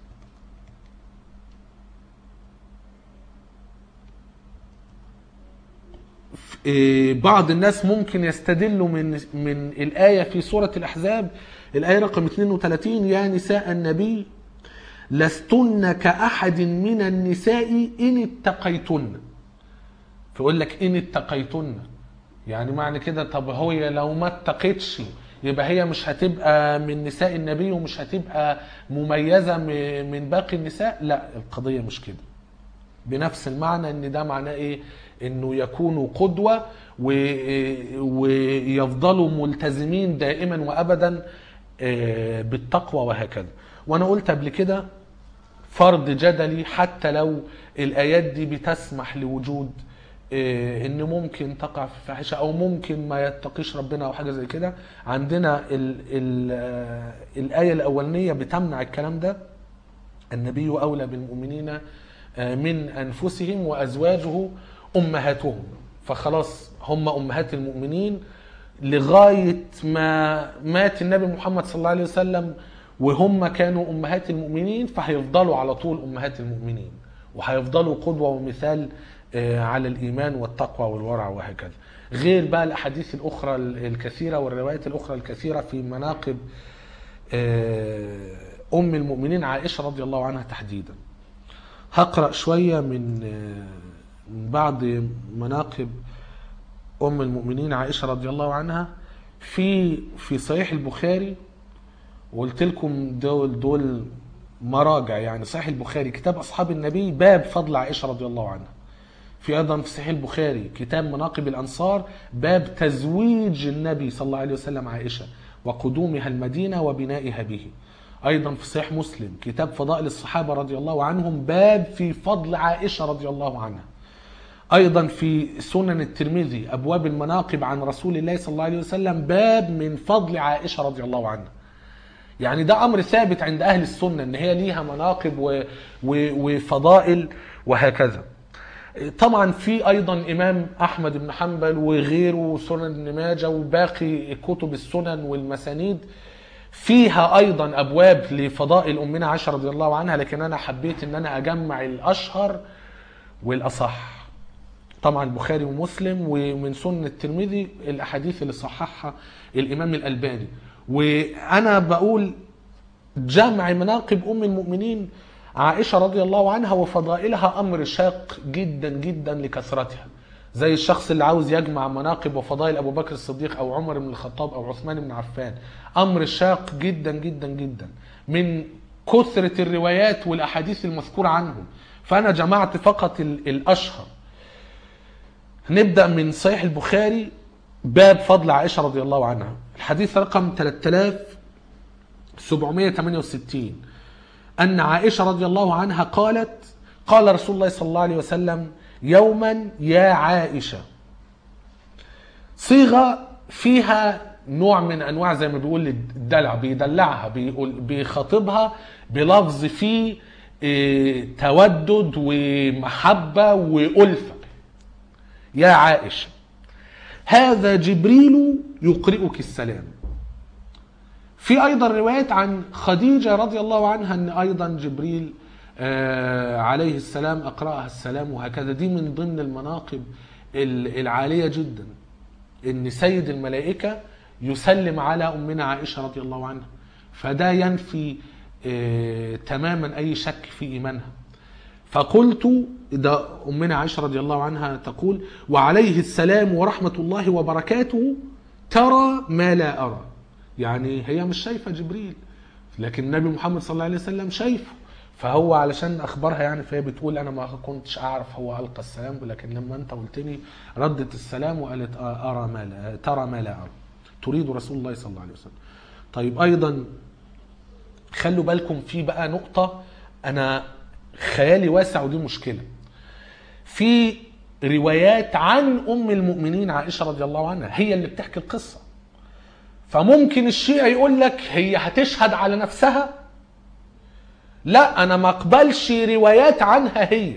إيه، بعض الناس ممكن يستدلوا من من الآية في سورة الأحزاب الآية رقم 32 يا نساء النبي لستن كأحد من النساء إن اتقيتن فيقول لك إن اتقيتن يعني معنى كده طب هو لو ما اتقتش يبقى هي مش هتبقى من نساء النبي ومش هتبقى مميزة م- من باقي النساء لا القضية مش كده بنفس المعنى ان ده معناه ايه انه يكونوا قدوة و- ويفضلوا ملتزمين دائما وابدا آه، بالتقوى وهكذا وانا قلت قبل كده فرض جدلي حتى لو الايات دي بتسمح لوجود إيه، ان ممكن تقع في فاحشه او ممكن ما يتقيش ربنا او حاجه زي كده عندنا ال ال آه، الايه الاولانيه بتمنع الكلام ده النبي اولى بالمؤمنين آه، من انفسهم وازواجه امهاتهم فخلاص هم امهات المؤمنين لغايه ما مات النبي محمد صلى الله عليه وسلم وهم كانوا امهات المؤمنين فهيفضلوا على طول امهات المؤمنين وهيفضلوا قدوه ومثال آه، على الايمان والتقوى والورع وهكذا غير بقى الاحاديث الاخرى الكثيره والروايات الاخرى الكثيره في مناقب آه، ام المؤمنين عائشه رضي الله عنها تحديدا هقرا شويه من آه، من بعض مناقب ام المؤمنين عائشه رضي الله عنها في في صحيح البخاري وقلت لكم دول دول مراجع يعني صحيح البخاري كتاب اصحاب النبي باب فضل عائشه رضي الله عنها في ايضا في صحيح البخاري كتاب مناقب الانصار باب تزويج النبي صلى الله عليه وسلم عائشه وقدومها المدينه وبنائها به ايضا في صحيح مسلم كتاب فضائل الصحابه رضي الله عنهم باب في فضل عائشه رضي الله عنها ايضا في سنن الترمذي ابواب المناقب عن رسول الله صلى الله عليه وسلم باب من فضل عائشه رضي الله عنها يعني ده امر ثابت عند اهل السنه ان هي ليها مناقب و... و... وفضائل وهكذا طبعا في ايضا امام احمد بن حنبل وغيره سنن ابن ماجه وباقي كتب السنن والمسانيد فيها ايضا ابواب لفضائل امنا عائشه رضي الله عنها لكن انا حبيت ان انا اجمع الاشهر والاصح طبعا البخاري ومسلم ومن سنة الترمذي الاحاديث اللي صححها الامام الالباني وانا بقول جمع مناقب ام المؤمنين عائشه رضي الله عنها وفضائلها امر شاق جدا جدا لكثرتها زي الشخص اللي عاوز يجمع مناقب وفضائل ابو بكر الصديق او عمر بن الخطاب او عثمان بن عفان امر شاق جدا جدا جدا من كثره الروايات والاحاديث المذكوره عنهم فانا جمعت فقط ال- الاشهر نبدا من صحيح البخاري باب فضل عائشه رضي الله عنها الحديث رقم 3768 ان عائشه رضي الله عنها قالت قال رسول الله صلى الله عليه وسلم يوما يا عائشه صيغه فيها نوع من انواع زي ما بيقول الدلع بيدلعها بيقول بيخاطبها بلفظ فيه إيه، تودد ومحبه والفه يا عائشه هذا جبريل يقرئك السلام في ايضا روايات عن خديجه رضي الله عنها ان ايضا جبريل آه، عليه السلام اقراها السلام وهكذا دي من ضمن المناقب ال- العاليه جدا ان سيد الملائكه يسلم على امنا عائشه رضي الله عنها فده ينفي آه، تماما اي شك في ايمانها فقلت ده امنا عائشه رضي الله عنها تقول وعليه السلام ورحمه الله وبركاته ترى ما لا ارى يعني هي مش شايفه جبريل لكن النبي محمد صلى الله عليه وسلم شايفه فهو علشان اخبارها يعني فهي بتقول انا ما كنتش اعرف هو القى السلام لكن لما انت قلت لي ردت السلام وقالت آه، ارى ما لا ترى ما لا ارى تريد رسول الله صلى الله عليه وسلم طيب ايضا خلوا بالكم في بقى نقطه انا خيالي واسع ودي مشكله في روايات عن ام المؤمنين عائشه رضي الله عنها هي اللي بتحكي القصه فممكن الشيعي يقول لك هي هتشهد على نفسها لا انا ما اقبلش روايات عنها هي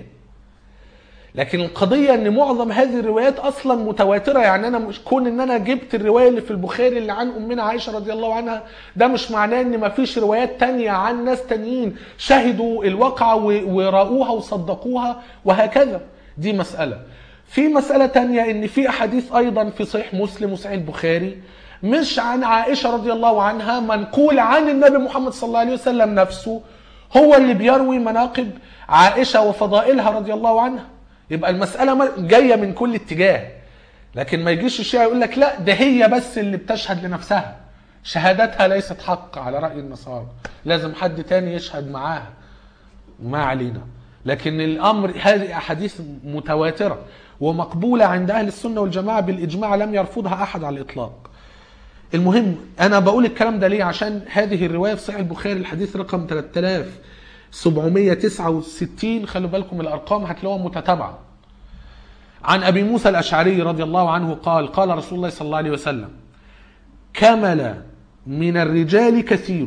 لكن القضية ان معظم هذه الروايات اصلا متواترة يعني انا مش كون ان انا جبت الرواية اللي في البخاري اللي عن امنا عائشة رضي الله عنها ده مش معناه ان ما فيش روايات تانية عن ناس تانيين شهدوا الواقعة و- ورأوها وصدقوها وهكذا دي مسألة في مسألة تانية ان في احاديث ايضا في صحيح مسلم وصحيح البخاري مش عن عائشة رضي الله عنها منقول عن النبي محمد صلى الله عليه وسلم نفسه هو اللي بيروي مناقب عائشة وفضائلها رضي الله عنها يبقى المسألة ما- جاية من كل اتجاه لكن ما يجيش الشيعة يقول لك لا ده هي بس اللي بتشهد لنفسها شهادتها ليست حق على رأي النصارى لازم حد تاني يشهد معاها ما علينا لكن الامر هذه احاديث متواتره ومقبوله عند اهل السنه والجماعه بالاجماع لم يرفضها احد على الاطلاق. المهم انا بقول الكلام ده ليه عشان هذه الروايه في صحيح البخاري الحديث رقم 3769 خلوا بالكم الارقام هتلاقوها متتابعه. عن ابي موسى الاشعري رضي الله عنه قال قال رسول الله صلى الله عليه وسلم كمل من الرجال كثير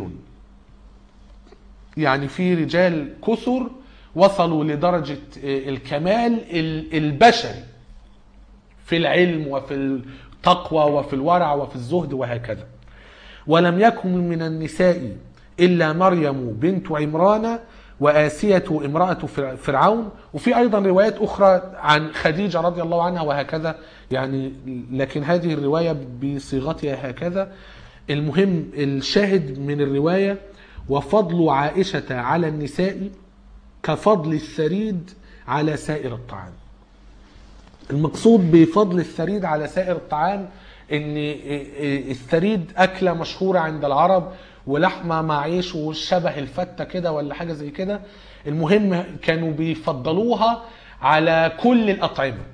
يعني في رجال كثر وصلوا لدرجة الكمال البشري في العلم وفي التقوى وفي الورع وفي الزهد وهكذا ولم يكن من النساء إلا مريم بنت عمران وآسية امرأة فرعون وفي أيضا روايات أخرى عن خديجة رضي الله عنها وهكذا يعني لكن هذه الرواية بصيغتها هكذا المهم الشاهد من الرواية وفضل عائشة على النساء كفضل الثريد على سائر الطعام المقصود بفضل الثريد على سائر الطعام ان الثريد اكله مشهوره عند العرب ولحمه مع عيش وشبه الفته كده ولا حاجه زي كده المهم كانوا بيفضلوها على كل الاطعمه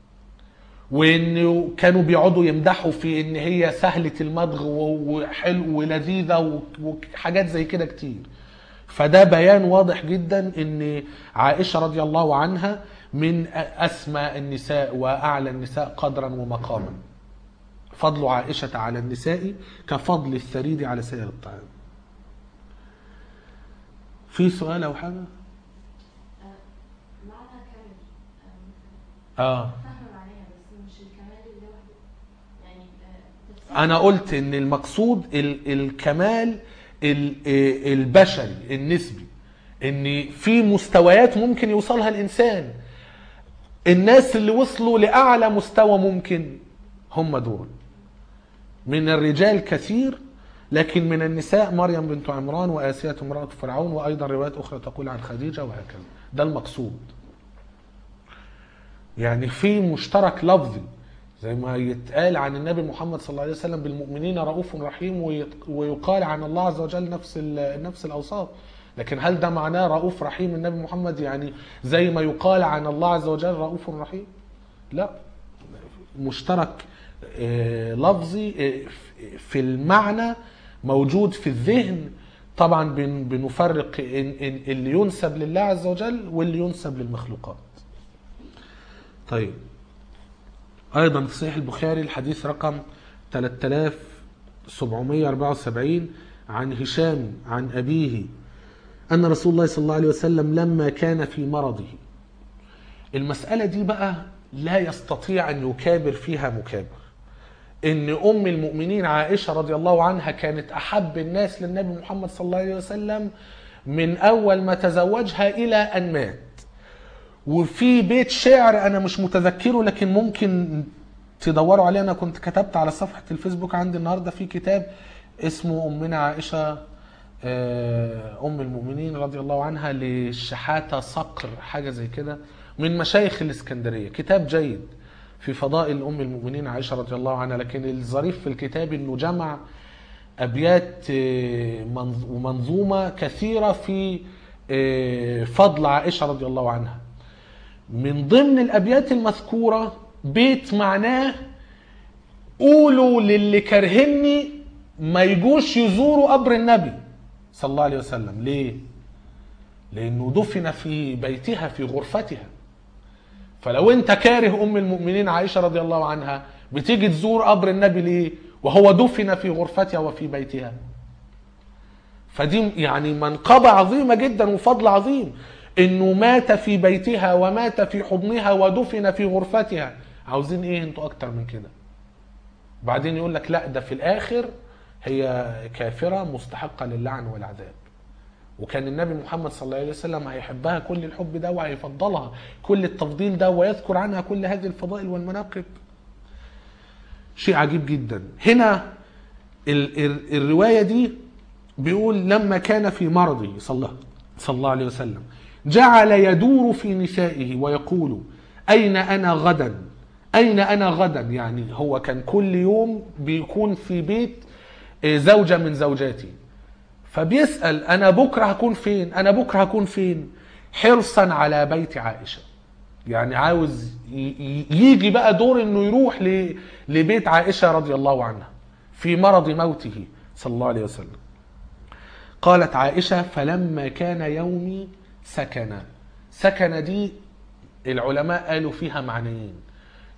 وانه كانوا بيقعدوا يمدحوا في ان هي سهله المضغ وحلو ولذيذه وحاجات زي كده كتير فده بيان واضح جدا ان عائشه رضي الله عنها من اسمى النساء واعلى النساء قدرا ومقاما فضل عائشه على النساء كفضل الثريد على سائر الطعام في سؤال او حاجه معنى كامل اه فاهمة معناها بس مش الكمال اللي لوحده يعني آه، تفسير انا قلت ان المقصود ال- الكمال ال- آه، البشري النسبي ان في مستويات ممكن يوصلها الانسان الناس اللي وصلوا لاعلى مستوى ممكن هم دول من الرجال كثير لكن من النساء مريم بنت عمران وآسية امرأة فرعون وأيضا روايات أخرى تقول عن خديجة وهكذا ده المقصود يعني في مشترك لفظي زي ما يتقال عن النبي محمد صلى الله عليه وسلم بالمؤمنين رؤوف رحيم ويت- ويقال عن الله عز وجل نفس ال- نفس الاوصاف لكن هل ده معناه رؤوف رحيم النبي محمد يعني زي ما يقال عن الله عز وجل رؤوف رحيم لا مشترك آه، لفظي آه، في المعنى موجود في الذهن طبعا بن- بنفرق إن- إن اللي ينسب لله عز وجل واللي ينسب للمخلوقات طيب ايضا في صحيح البخاري الحديث رقم 3774 عن هشام عن ابيه ان رسول الله صلى الله عليه وسلم لما كان في مرضه المساله دي بقى لا يستطيع ان يكابر فيها مكابر ان ام المؤمنين عائشه رضي الله عنها كانت احب الناس للنبي محمد صلى الله عليه وسلم من اول ما تزوجها الى ان مات وفي بيت شعر انا مش متذكره لكن ممكن تدوروا عليه انا كنت كتبت على صفحه الفيسبوك عندي النهارده في كتاب اسمه امنا عائشه آه، ام المؤمنين رضي الله عنها للشحاته صقر حاجه زي كده من مشايخ الاسكندريه كتاب جيد في فضائل ام المؤمنين عائشه رضي الله عنها لكن الظريف في الكتاب انه جمع ابيات آه، منظ- ومنظومه كثيره في آه، فضل عائشه رضي الله عنها من ضمن الابيات المذكوره بيت معناه قولوا للي كرهني ما يجوش يزوروا قبر النبي صلى الله عليه وسلم ليه لانه دفن في بيتها في غرفتها فلو انت كاره ام المؤمنين عائشه رضي الله عنها بتيجي تزور قبر النبي ليه وهو دفن في غرفتها وفي بيتها فدي يعني منقبة عظيمة جدا وفضل عظيم انه مات في بيتها ومات في حضنها ودفن في غرفتها عاوزين ايه انتوا اكتر من كده بعدين يقول لك لا ده في الاخر هي كافرة مستحقة للعن والعذاب وكان النبي محمد صلى الله عليه وسلم هيحبها كل الحب ده وهيفضلها كل التفضيل ده ويذكر عنها كل هذه الفضائل والمناقب شيء عجيب جدا هنا ال ال الرواية دي بيقول لما كان في مرضه صلى الله, صلى الله عليه وسلم جعل يدور في نسائه ويقول أين أنا غدا أين أنا غدا يعني هو كان كل يوم بيكون في بيت آه، زوجة من زوجاتي فبيسأل أنا بكرة هكون فين أنا بكرة هكون فين حرصا على بيت عائشة يعني عاوز ي- ي- يجي بقى دور انه يروح ل- لبيت عائشة رضي الله عنها في مرض موته صلى الله عليه وسلم قالت عائشة فلما كان يومي سكن سكن دي العلماء قالوا فيها معنيين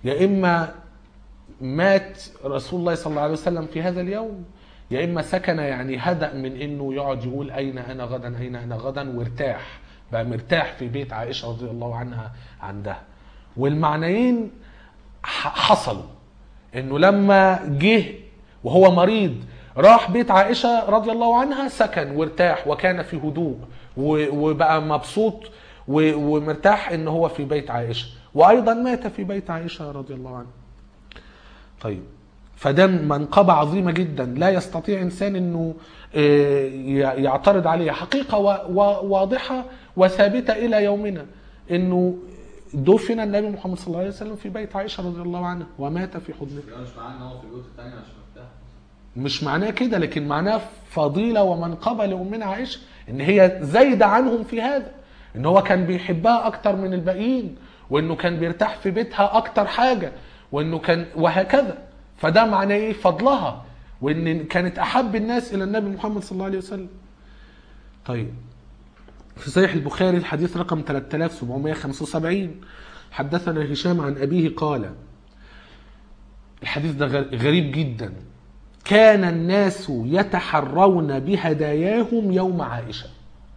يا اما مات رسول الله صلى الله عليه وسلم في هذا اليوم يا اما سكن يعني هدأ من انه يقعد يقول اين انا غدا اين انا غدا وارتاح بقى مرتاح في بيت عائشه رضي الله عنها عندها والمعنيين ح- حصلوا انه لما جه وهو مريض راح بيت عائشه رضي الله عنها سكن وارتاح وكان في هدوء و- وبقى مبسوط و- ومرتاح ان هو في بيت عائشه وايضا مات في بيت عائشه رضي الله عنها طيب فده منقبة عظيمة جدا لا يستطيع إنسان أنه آه، ي- يعترض عليها حقيقة و- و- واضحة وثابتة إلى يومنا أنه دفن النبي محمد صلى الله عليه وسلم في بيت عائشة رضي الله عنها ومات في حضنها يبقى مش معناه ان هو في البيوت التانية عشان مرتاح مش معناه كده لكن معناه فضيلة ومنقبة لأمنا عائشة إن هي زايدة عنهم في هذا إن هو كان بيحبها أكتر من الباقيين وإنه كان بيرتاح في بيتها أكتر حاجة وإنه كان وهكذا فده معناه إيه فضلها وإن كانت أحب الناس إلى النبي محمد صلى الله عليه وسلم طيب في صحيح البخاري الحديث رقم 3775 حدثنا هشام عن أبيه قال الحديث ده غ- غريب جدا كان الناس يتحرون بهداياهم يوم عائشة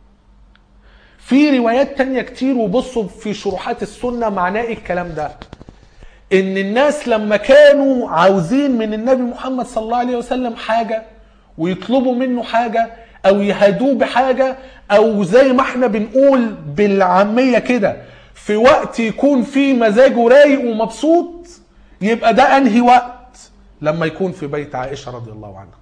في روايات تانية كتير وبصوا في شروحات السنة معناه ايه الكلام ده ان الناس لما كانوا عاوزين من النبي محمد صلى الله عليه وسلم حاجة ويطلبوا منه حاجة او يهدوه بحاجة او زي ما احنا بنقول بالعامية كده في وقت يكون فيه مزاجه رايق ومبسوط يبقى ده انهي وقت لما يكون في بيت عائشة رضي الله عنها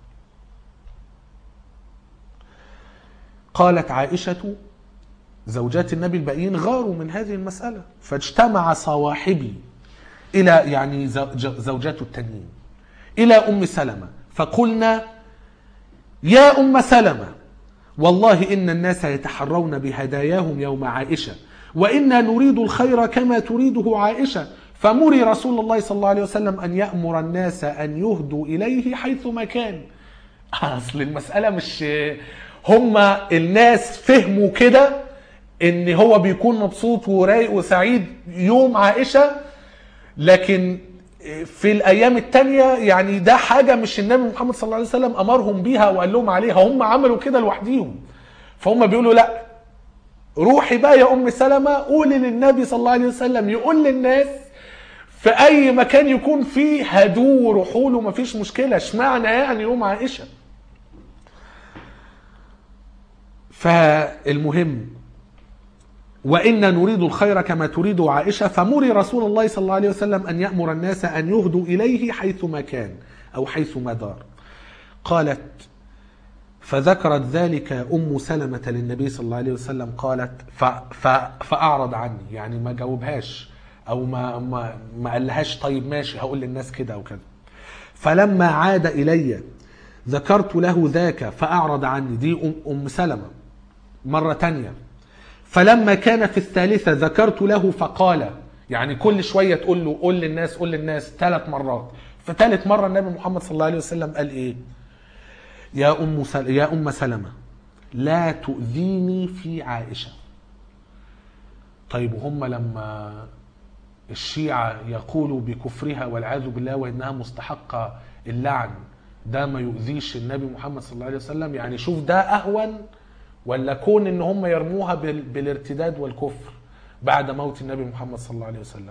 قالت عائشة زوجات النبي الباقيين غاروا من هذه المسألة فاجتمع صواحبي إلى يعني زوج- زوجات التانيين إلى أم سلمة فقلنا يا أم سلمة والله إن الناس يتحرون بهداياهم يوم عائشة وإنا نريد الخير كما تريده عائشة فمري رسول الله صلى الله عليه وسلم أن يأمر الناس أن يهدوا إليه حيثما كان أصل المسألة مش هما الناس فهموا كده إن هو بيكون مبسوط ورايق وسعيد يوم عائشة لكن في الايام التانية يعني ده حاجه مش النبي محمد صلى الله عليه وسلم امرهم بيها وقال لهم عليها هم عملوا كده لوحديهم فهم بيقولوا لا روحي بقى يا ام سلمة قولي للنبي صلى الله عليه وسلم يقول للناس في اي مكان يكون فيه هدوه وروحوا له مفيش مشكله اشمعنى يعني يوم عائشه فالمهم وإنا نريد الخير كما تريد عائشة فمري رسول الله صلى الله عليه وسلم أن يأمر الناس أن يهدوا إليه حيثما كان أو حيثما دار قالت فذكرت ذلك أم سلمة للنبي صلى الله عليه وسلم قالت ف ف فأعرض عني يعني ما جاوبهاش أو ما ما ما قالهاش طيب ماشي هقول للناس كده أو كده فلما عاد إلي ذكرت له ذاك فأعرض عني دي أم, أم سلمة مرة تانية فلما كان في الثالثة ذكرت له فقال يعني كل شوية تقول له قول للناس قول للناس ثلاث مرات فثالث مرة النبي محمد صلى الله عليه وسلم قال ايه يا أم, سل... يا أم سلمة لا تؤذيني في عائشة طيب وهم لما الشيعة يقولوا بكفرها والعياذ بالله وإنها مستحقة اللعن ده ما يؤذيش النبي محمد صلى الله عليه وسلم يعني شوف ده أهون ولا كون ان هم يرموها بال- بالارتداد والكفر بعد موت النبي محمد صلى الله عليه وسلم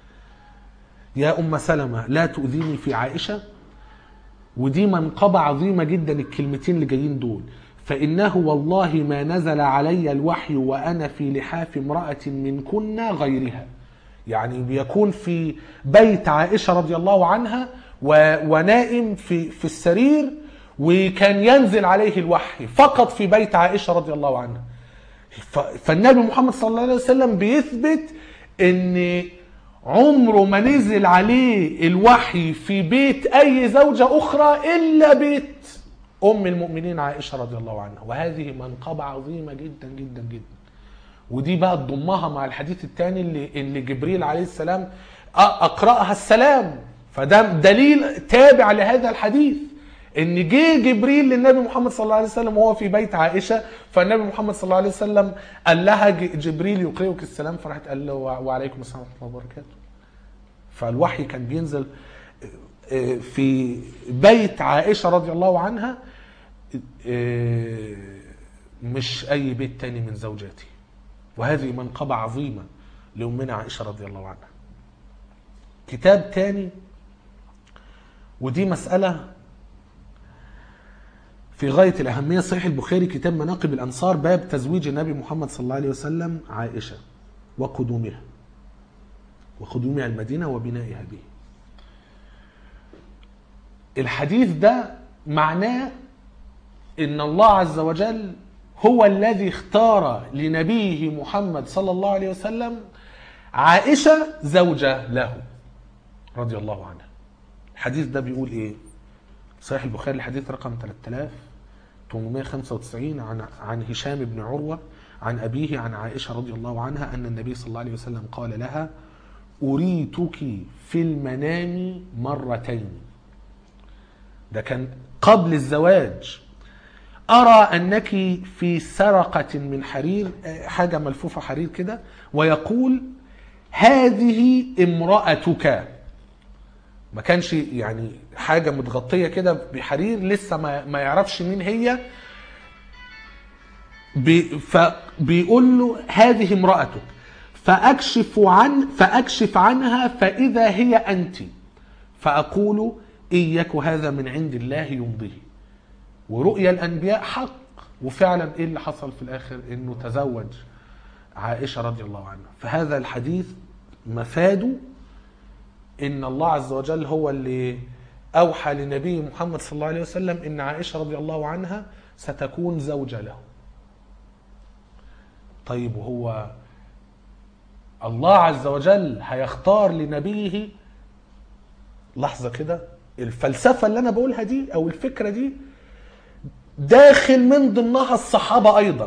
يا ام سلمة لا تؤذيني في عائشة ودي منقبة عظيمة جدا الكلمتين اللي جايين دول فإنه والله ما نزل علي الوحي وأنا في لحاف امرأة منكن غيرها يعني بيكون في بيت عائشة رضي الله عنها و- ونائم في, في السرير وكان ينزل عليه الوحي فقط في بيت عائشة رضي الله عنها ف- فالنبي محمد صلى الله عليه وسلم بيثبت ان عمره ما نزل عليه الوحي في بيت اي زوجة اخرى الا بيت ام المؤمنين عائشة رضي الله عنها وهذه منقبة عظيمة جدا جدا جدا ودي بقى تضمها مع الحديث الثاني اللي اللي جبريل عليه السلام أ- اقراها السلام فده دليل تابع لهذا الحديث ان جه جبريل للنبي محمد صلى الله عليه وسلم وهو في بيت عائشه فالنبي محمد صلى الله عليه وسلم قال لها ج- جبريل يقرئك السلام فراحت قال له وع- وعليكم السلام ورحمه الله وبركاته فالوحي كان بينزل آه، في بيت عائشة رضي الله عنها آه، مش أي بيت تاني من زوجاته وهذه منقبة عظيمة لأمنا عائشة رضي الله عنها كتاب تاني ودي مسألة في غاية الأهمية صحيح البخاري كتاب مناقب الأنصار باب تزويج النبي محمد صلى الله عليه وسلم عائشة وقدومها وقدومها المدينة وبنائها به الحديث ده معناه ان الله عز وجل هو الذي اختار لنبيه محمد صلى الله عليه وسلم عائشة زوجة له رضي الله عنها الحديث ده بيقول ايه صحيح البخاري الحديث رقم 3895 عن عن هشام بن عروة عن أبيه عن عائشة رضي الله عنها أن النبي صلى الله عليه وسلم قال لها أريتك في المنام مرتين ده كان قبل الزواج أرى أنك في سرقة من حرير آه، حاجة ملفوفة حرير كده ويقول هذه امرأتك ما كانش يعني حاجة متغطية كده بحرير لسه ما, ما يعرفش مين هي بي فبيقول له هذه امرأتك فأكشف عن فأكشف عنها فإذا هي أنت فأقول إن يك هذا من عند الله يمضيه ورؤيا الأنبياء حق وفعلا إيه اللي حصل في الآخر إنه تزوج عائشة رضي الله عنها فهذا الحديث مفاده ان الله عز وجل هو اللي اوحى لنبي محمد صلى الله عليه وسلم ان عائشه رضي الله عنها ستكون زوجه له. طيب وهو الله عز وجل هيختار لنبيه لحظه كده الفلسفه اللي انا بقولها دي او الفكره دي داخل من ضمنها الصحابه ايضا.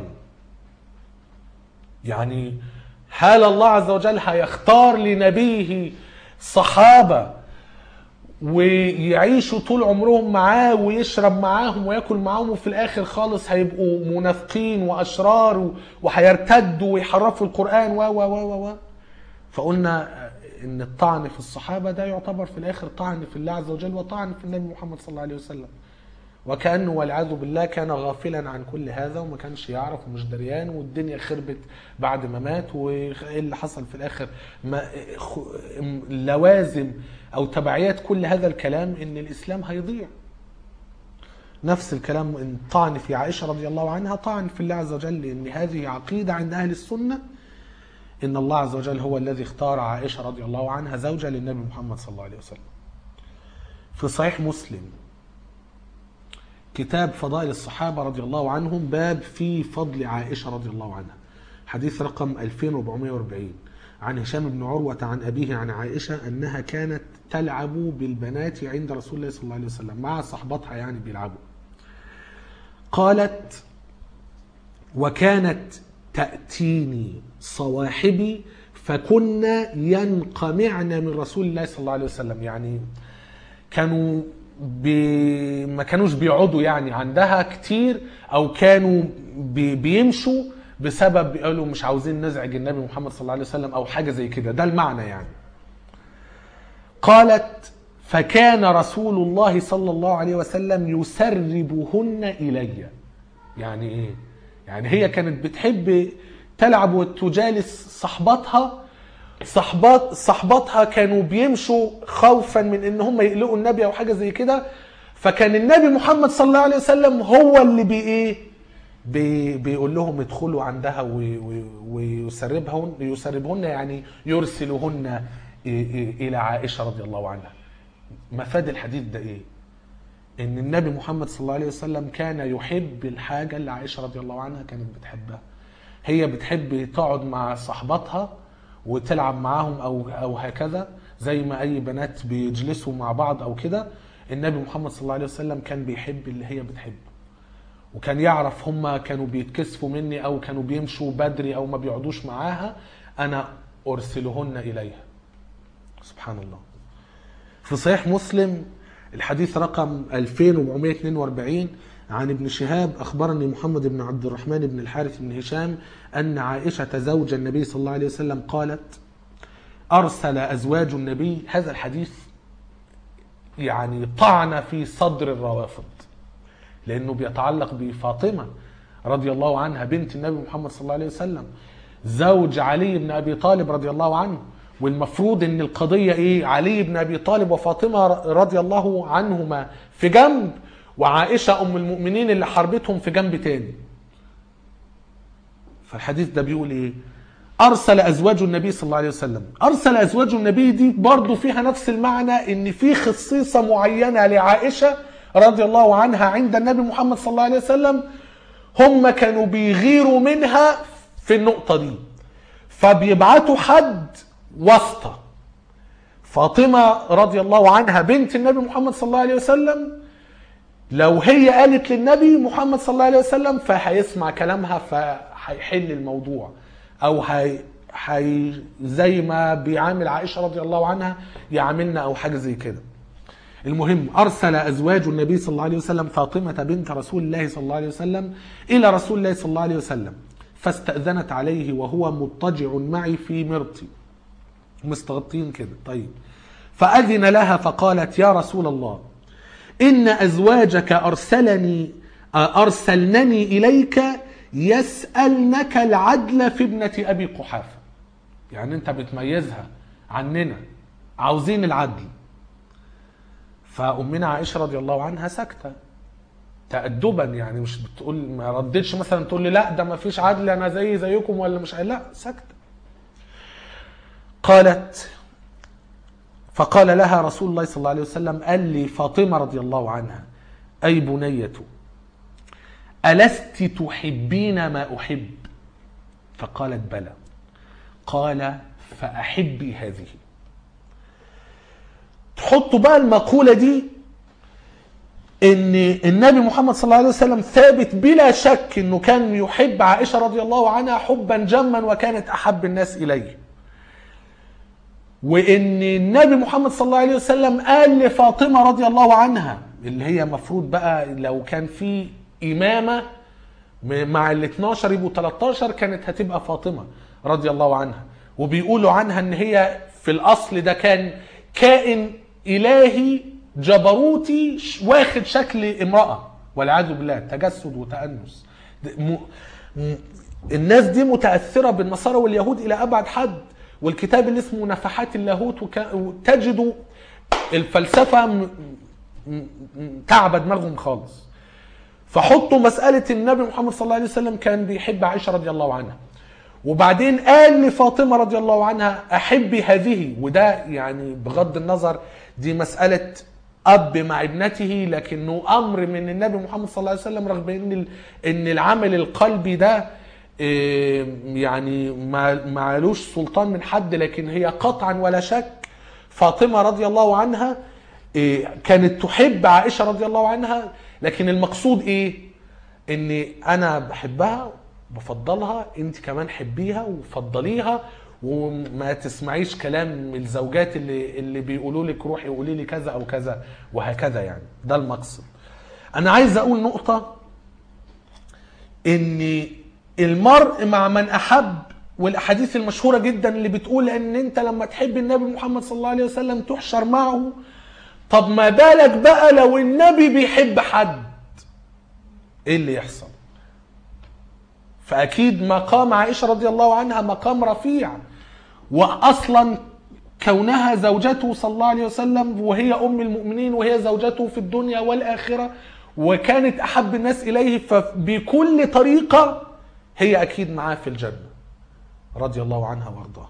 يعني هل الله عز وجل هيختار لنبيه صحابة ويعيشوا طول عمرهم معاه ويشرب معاهم وياكل معاهم وفي الاخر خالص هيبقوا منافقين واشرار و- وهيرتدوا ويحرفوا القران و و و و و فقلنا ان الطعن في الصحابه ده يعتبر في الاخر طعن في الله عز وجل وطعن في النبي محمد صلى الله عليه وسلم وكانه والعياذ بالله كان غافلا عن كل هذا وما كانش يعرف ومش دريان والدنيا خربت بعد ما مات وايه اللي حصل في الاخر ما خ- لوازم او تبعيات كل هذا الكلام ان الاسلام هيضيع نفس الكلام ان طعن في عائشه رضي الله عنها طعن في الله عز وجل لان هذه عقيده عند اهل السنه ان الله عز وجل هو الذي اختار عائشه رضي الله عنها زوجه للنبي محمد صلى الله عليه وسلم في صحيح مسلم كتاب فضائل الصحابة رضي الله عنهم باب في فضل عائشة رضي الله عنها حديث رقم 2440 عن هشام بن عروة عن أبيه عن عائشة أنها كانت تلعب بالبنات عند رسول الله صلى الله عليه وسلم مع صحبتها يعني بيلعبوا قالت وكانت تأتيني صواحبي فكنا ينقمعن من رسول الله صلى الله عليه وسلم يعني كانوا بي ما كانوش بيقعدوا يعني عندها كتير او كانوا بي بيمشوا بسبب بيقولوا مش عاوزين نزعج النبي محمد صلى الله عليه وسلم او حاجه زي كده ده المعنى يعني قالت فكان رسول الله صلى الله عليه وسلم يسربهن الي يعني ايه يعني هي كانت بتحب تلعب وتجالس صحباتها صحبات صحباتها كانوا بيمشوا خوفا من ان هم يقلقوا النبي او حاجه زي كده فكان النبي محمد صلى الله عليه وسلم هو اللي بي ايه بي بيقول لهم ادخلوا عندها وي- وي- ويسربهن يسربهن يعني يرسلهن إيه- إيه الى عائشه رضي الله عنها مفاد الحديث ده ايه ان النبي محمد صلى الله عليه وسلم كان يحب الحاجه اللي عائشه رضي الله عنها كانت بتحبها هي بتحب تقعد مع صحباتها وتلعب معاهم او او هكذا زي ما اي بنات بيجلسوا مع بعض او كده النبي محمد صلى الله عليه وسلم كان بيحب اللي هي بتحبه وكان يعرف هم كانوا بيتكسفوا مني او كانوا بيمشوا بدري او ما بيقعدوش معاها انا ارسلهن اليها سبحان الله في صحيح مسلم الحديث رقم 2442 عن ابن شهاب أخبرني محمد بن عبد الرحمن بن الحارث بن هشام أن عائشة زوج النبي صلى الله عليه وسلم قالت أرسل أزواج النبي هذا الحديث يعني طعن في صدر الروافض لأنه بيتعلق بفاطمة رضي الله عنها بنت النبي محمد صلى الله عليه وسلم زوج علي بن أبي طالب رضي الله عنه والمفروض ان القضية ايه علي بن ابي طالب وفاطمة رضي الله عنهما في جنب وعائشة ام المؤمنين اللي حربتهم في جنب تاني فالحديث ده بيقول ايه ارسل ازواج النبي صلى الله عليه وسلم ارسل ازواج النبي دي برضو فيها نفس المعنى ان في خصيصة معينة لعائشة رضي الله عنها عند النبي محمد صلى الله عليه وسلم هم كانوا بيغيروا منها في النقطة دي فبيبعتوا حد واسطة فاطمة رضي الله عنها بنت النبي محمد صلى الله عليه وسلم لو هي قالت للنبي محمد صلى الله عليه وسلم فهيسمع كلامها فهيحل الموضوع او هي هي زي ما بيعامل عائشه رضي الله عنها يعاملنا او حاجه زي كده. المهم ارسل ازواج النبي صلى الله عليه وسلم فاطمه بنت رسول الله صلى الله عليه وسلم الى رسول الله صلى الله عليه وسلم فاستاذنت عليه وهو مضطجع معي في مرطي. مستغطين كده طيب. فاذن لها فقالت يا رسول الله إن أزواجك أرسلني أرسلنني إليك يسألنك العدل في ابنة أبي قحافة يعني أنت بتميزها عننا عاوزين العدل فأمنا عائشة رضي الله عنها ساكتة تأدبا يعني مش بتقول ما ردتش مثلا تقول لي لا ده ما فيش عدل أنا زي زيكم ولا مش لا ساكتة قالت فقال لها رسول الله صلى الله عليه وسلم قال لي فاطمة رضي الله عنها أي بنية ألست تحبين ما أحب فقالت بلى قال فأحبي هذه تحطوا بقى المقولة دي ان النبي محمد صلى الله عليه وسلم ثابت بلا شك انه كان يحب عائشة رضي الله عنها حبا جما وكانت احب الناس اليه وان النبي محمد صلى الله عليه وسلم قال لفاطمه رضي الله عنها اللي هي مفروض بقى لو كان في امامه مع ال 12 يبقوا 13 كانت هتبقى فاطمه رضي الله عنها وبيقولوا عنها ان هي في الاصل ده كان كائن الهي جبروتي واخد شكل امراه والعياذ بالله تجسد وتانس م... م... الناس دي متاثره بالنصارى واليهود الى ابعد حد والكتاب اللي اسمه نفحات اللاهوت وك... وتجدوا الفلسفه م... م... تعب دماغهم خالص فحطوا مساله النبي محمد صلى الله عليه وسلم كان بيحب عائشه رضي الله عنها وبعدين قال لفاطمه رضي الله عنها احبي هذه وده يعني بغض النظر دي مساله اب مع ابنته لكنه امر من النبي محمد صلى الله عليه وسلم رغم ان ان العمل القلبي ده يعني ما معلوش سلطان من حد لكن هي قطعا ولا شك فاطمه رضي الله عنها كانت تحب عائشه رضي الله عنها لكن المقصود ايه؟ ان انا بحبها بفضلها انت كمان حبيها وفضليها وما تسمعيش كلام الزوجات اللي اللي بيقولوا لك روحي قولي لي كذا او كذا وهكذا يعني ده المقصد. انا عايز اقول نقطه ان المرء مع من احب والاحاديث المشهوره جدا اللي بتقول ان انت لما تحب النبي محمد صلى الله عليه وسلم تحشر معه طب ما بالك بقى لو النبي بيحب حد ايه اللي يحصل فاكيد مقام عائشه رضي الله عنها مقام رفيع واصلا كونها زوجته صلى الله عليه وسلم وهي ام المؤمنين وهي زوجته في الدنيا والاخره وكانت احب الناس اليه فبكل طريقه هي اكيد معاه في الجنه رضي الله عنها وارضاها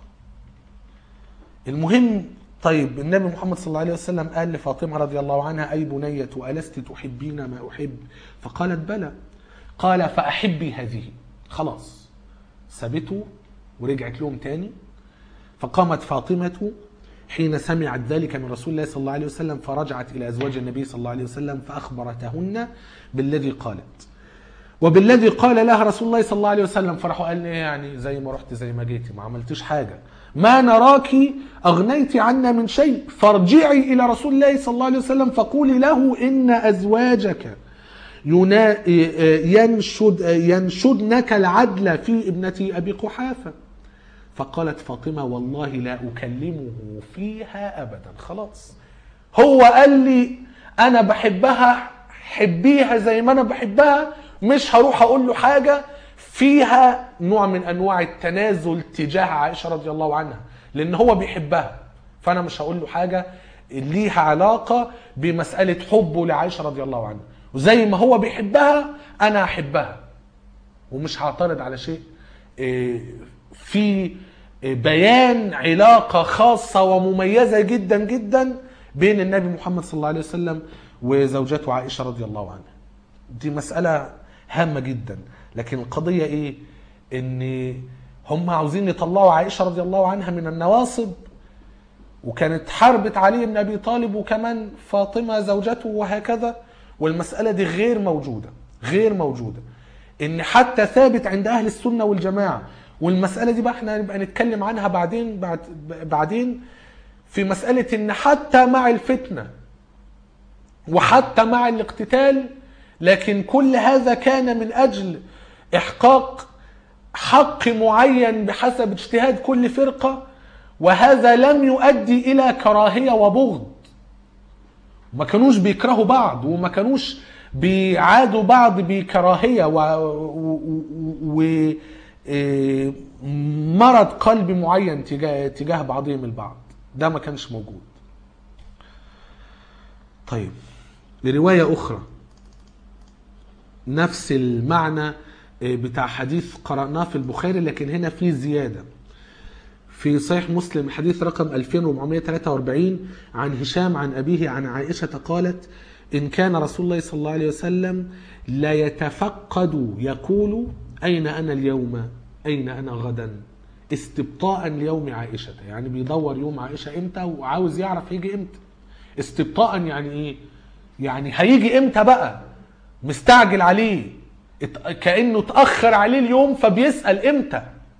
المهم طيب النبي محمد صلى الله عليه وسلم قال لفاطمه رضي الله عنها اي بنيه الست تحبين ما احب فقالت بلى قال فاحبي هذه خلاص سابته ورجعت لهم تاني فقامت فاطمه حين سمعت ذلك من رسول الله صلى الله عليه وسلم فرجعت الى ازواج النبي صلى الله عليه وسلم فاخبرتهن بالذي قالت وبالذي قال لها رسول الله صلى الله عليه وسلم فراحوا قال لي يعني زي ما رحت زي ما جيتي ما عملتش حاجه ما نراك اغنيت عنا من شيء فارجعي الى رسول الله صلى الله عليه وسلم فقولي له ان ازواجك ينا ينشد ينشدنك العدل في ابنة ابي قحافه فقالت فاطمة والله لا أكلمه فيها أبدا خلاص هو قال لي أنا بحبها حبيها زي ما أنا بحبها مش هروح أقول له حاجة فيها نوع من أنواع التنازل تجاه عائشة رضي الله عنها لأن هو بيحبها فأنا مش هقول له حاجة ليها علاقة بمسألة حبه لعائشة رضي الله عنها وزي ما هو بيحبها أنا أحبها ومش هعترض على شيء إيه، في بيان علاقة خاصة ومميزة جدا جدا بين النبي محمد صلى الله عليه وسلم وزوجته عائشة رضي الله عنها دي مسألة هامة جدا لكن القضية ايه ان هم عاوزين يطلعوا عائشة رضي الله عنها من النواصب وكانت حربت علي بن ابي طالب وكمان فاطمه زوجته وهكذا والمساله دي غير موجوده غير موجوده ان حتى ثابت عند اهل السنه والجماعه والمساله دي بقى احنا نبقى نتكلم عنها بعدين بعد بعدين في مساله ان حتى مع الفتنه وحتى مع الاقتتال لكن كل هذا كان من اجل احقاق حق معين بحسب اجتهاد كل فرقه وهذا لم يؤدي الى كراهيه وبغض ما كانوش بيكرهوا بعض وما كانوش بيعادوا بعض بكراهيه و, و... و... إيه، مرض قلبي معين تجاه تجاه بعضهم البعض ده ما كانش موجود طيب لروايه اخرى نفس المعنى إيه، بتاع حديث قرأناه في البخاري لكن هنا في زياده في صحيح مسلم حديث رقم 2443 عن هشام عن أبيه عن عائشة قالت إن كان رسول الله صلى الله عليه وسلم لا يتفقد يقول أين أنا اليوم أين أنا غدا استبطاء ليوم عائشة يعني بيدور يوم عائشة إمتى وعاوز يعرف هيجي إمتى استبطاء يعني إيه يعني هيجي إمتى بقى مستعجل عليه ات- كأنه اتأخر عليه اليوم فبيسأل إمتى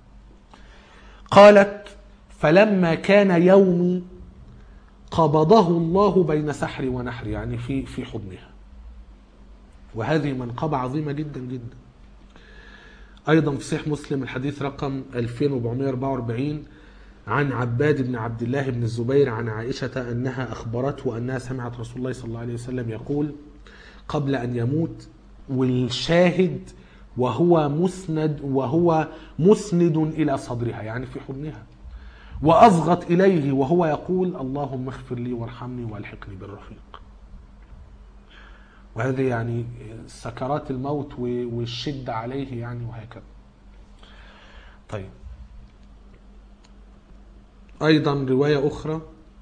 قالت فلما كان يومي قبضه الله بين سحري ونحري يعني في في حضنها وهذه منقبة عظيمة جدا جدا أيضا في صحيح مسلم الحديث رقم 2444 عن عباد بن عبد الله بن الزبير عن عائشة أنها أخبرته أنها سمعت رسول الله صلى الله عليه وسلم يقول قبل أن يموت والشاهد وهو مسند وهو مسند إلى صدرها يعني في حضنها وأصغت إليه وهو يقول اللهم اغفر لي وارحمني والحقني بالرفيق وهذه يعني سكرات الموت و- والشدة عليه يعني وهكذا طيب أيضا رواية أخرى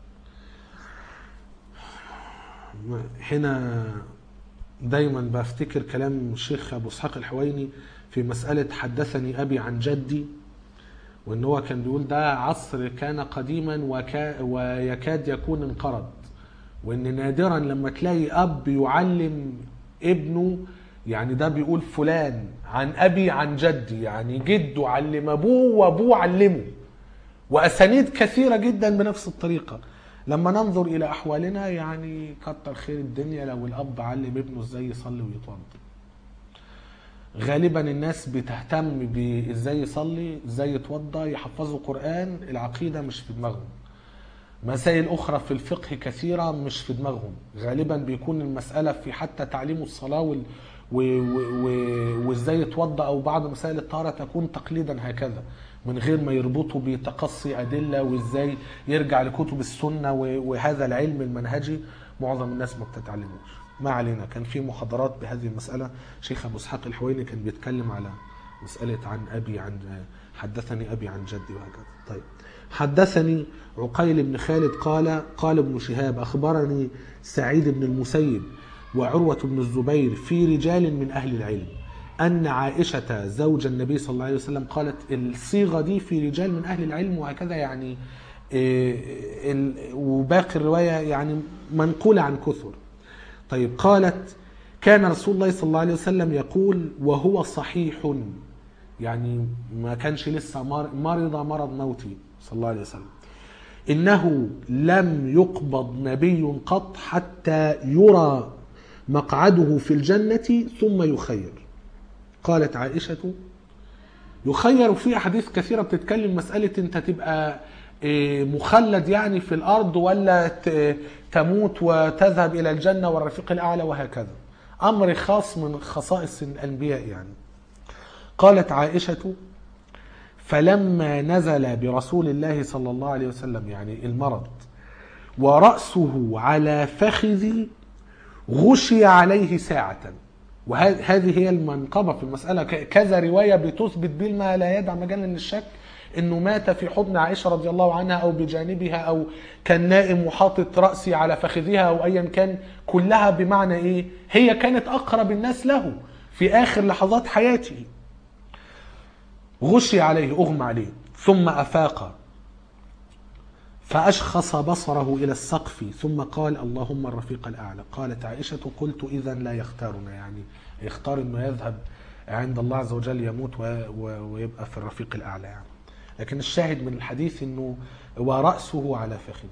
هنا دايما بفتكر كلام الشيخ أبو إسحاق الحويني في مسألة حدثني أبي عن جدي وان هو كان بيقول ده عصر كان قديما وكا ويكاد يكون انقرض وان نادرا لما تلاقي اب يعلم ابنه يعني ده بيقول فلان عن ابي عن جدي يعني جده علم ابوه وابوه علمه واسانيد كثيره جدا بنفس الطريقه لما ننظر الى احوالنا يعني كتر خير الدنيا لو الاب علم ابنه ازاي يصلي ويتوضا غالبا الناس بتهتم بازاي يصلي ازاي يتوضا يحفظوا قران العقيده مش في دماغهم مسائل اخرى في الفقه كثيره مش في دماغهم غالبا بيكون المساله في حتى تعليم الصلاه وال... و... و... و... وازاي يتوضا او بعض مسائل الطهاره تكون تقليدا هكذا من غير ما يربطوا بتقصي ادله وازاي يرجع لكتب السنه و... وهذا العلم المنهجي معظم الناس ما بتتعلموش ما علينا كان في محاضرات بهذه المساله شيخ ابو اسحاق الحويني كان بيتكلم على مساله عن ابي عن حدثني ابي عن جدي وهكذا طيب حدثني عقيل بن خالد قال قال ابن شهاب اخبرني سعيد بن المسيب وعروه بن الزبير في رجال من اهل العلم ان عائشه زوج النبي صلى الله عليه وسلم قالت الصيغه دي في رجال من اهل العلم وهكذا يعني إيه، ال- وباقي الروايه يعني منقوله عن كثر طيب قالت كان رسول الله صلى الله عليه وسلم يقول وهو صحيح يعني ما كانش لسه مر- مرض مرض موتي صلى الله عليه وسلم إنه لم يقبض نبي قط حتى يرى مقعده في الجنة ثم يخير قالت عائشة يخير في احاديث كثيره بتتكلم مساله انت تبقى إيه، مخلد يعني في الارض ولا ت- تموت وتذهب الى الجنه والرفيق الاعلى وهكذا امر خاص من خصائص الانبياء يعني قالت عائشه فلما نزل برسول الله صلى الله عليه وسلم يعني المرض وراسه على فخذي غشي عليه ساعة وهذه هي المنقبة في المسألة ك- كذا رواية بتثبت بما لا يدع مجالا للشك انه مات في حضن عائشة رضي الله عنها او بجانبها او كان نائم وحاطط رأسي على فخذها او ايا كان كلها بمعنى ايه هي كانت اقرب الناس له في اخر لحظات حياته غشي عليه اغمى عليه ثم افاق فأشخص بصره إلى السقف ثم قال اللهم الرفيق الأعلى قالت عائشة قلت إذا لا يختارنا يعني يختار أنه يذهب عند الله عز وجل يموت و- و- ويبقى في الرفيق الأعلى يعني لكن الشاهد من الحديث أنه ورأسه على فخذه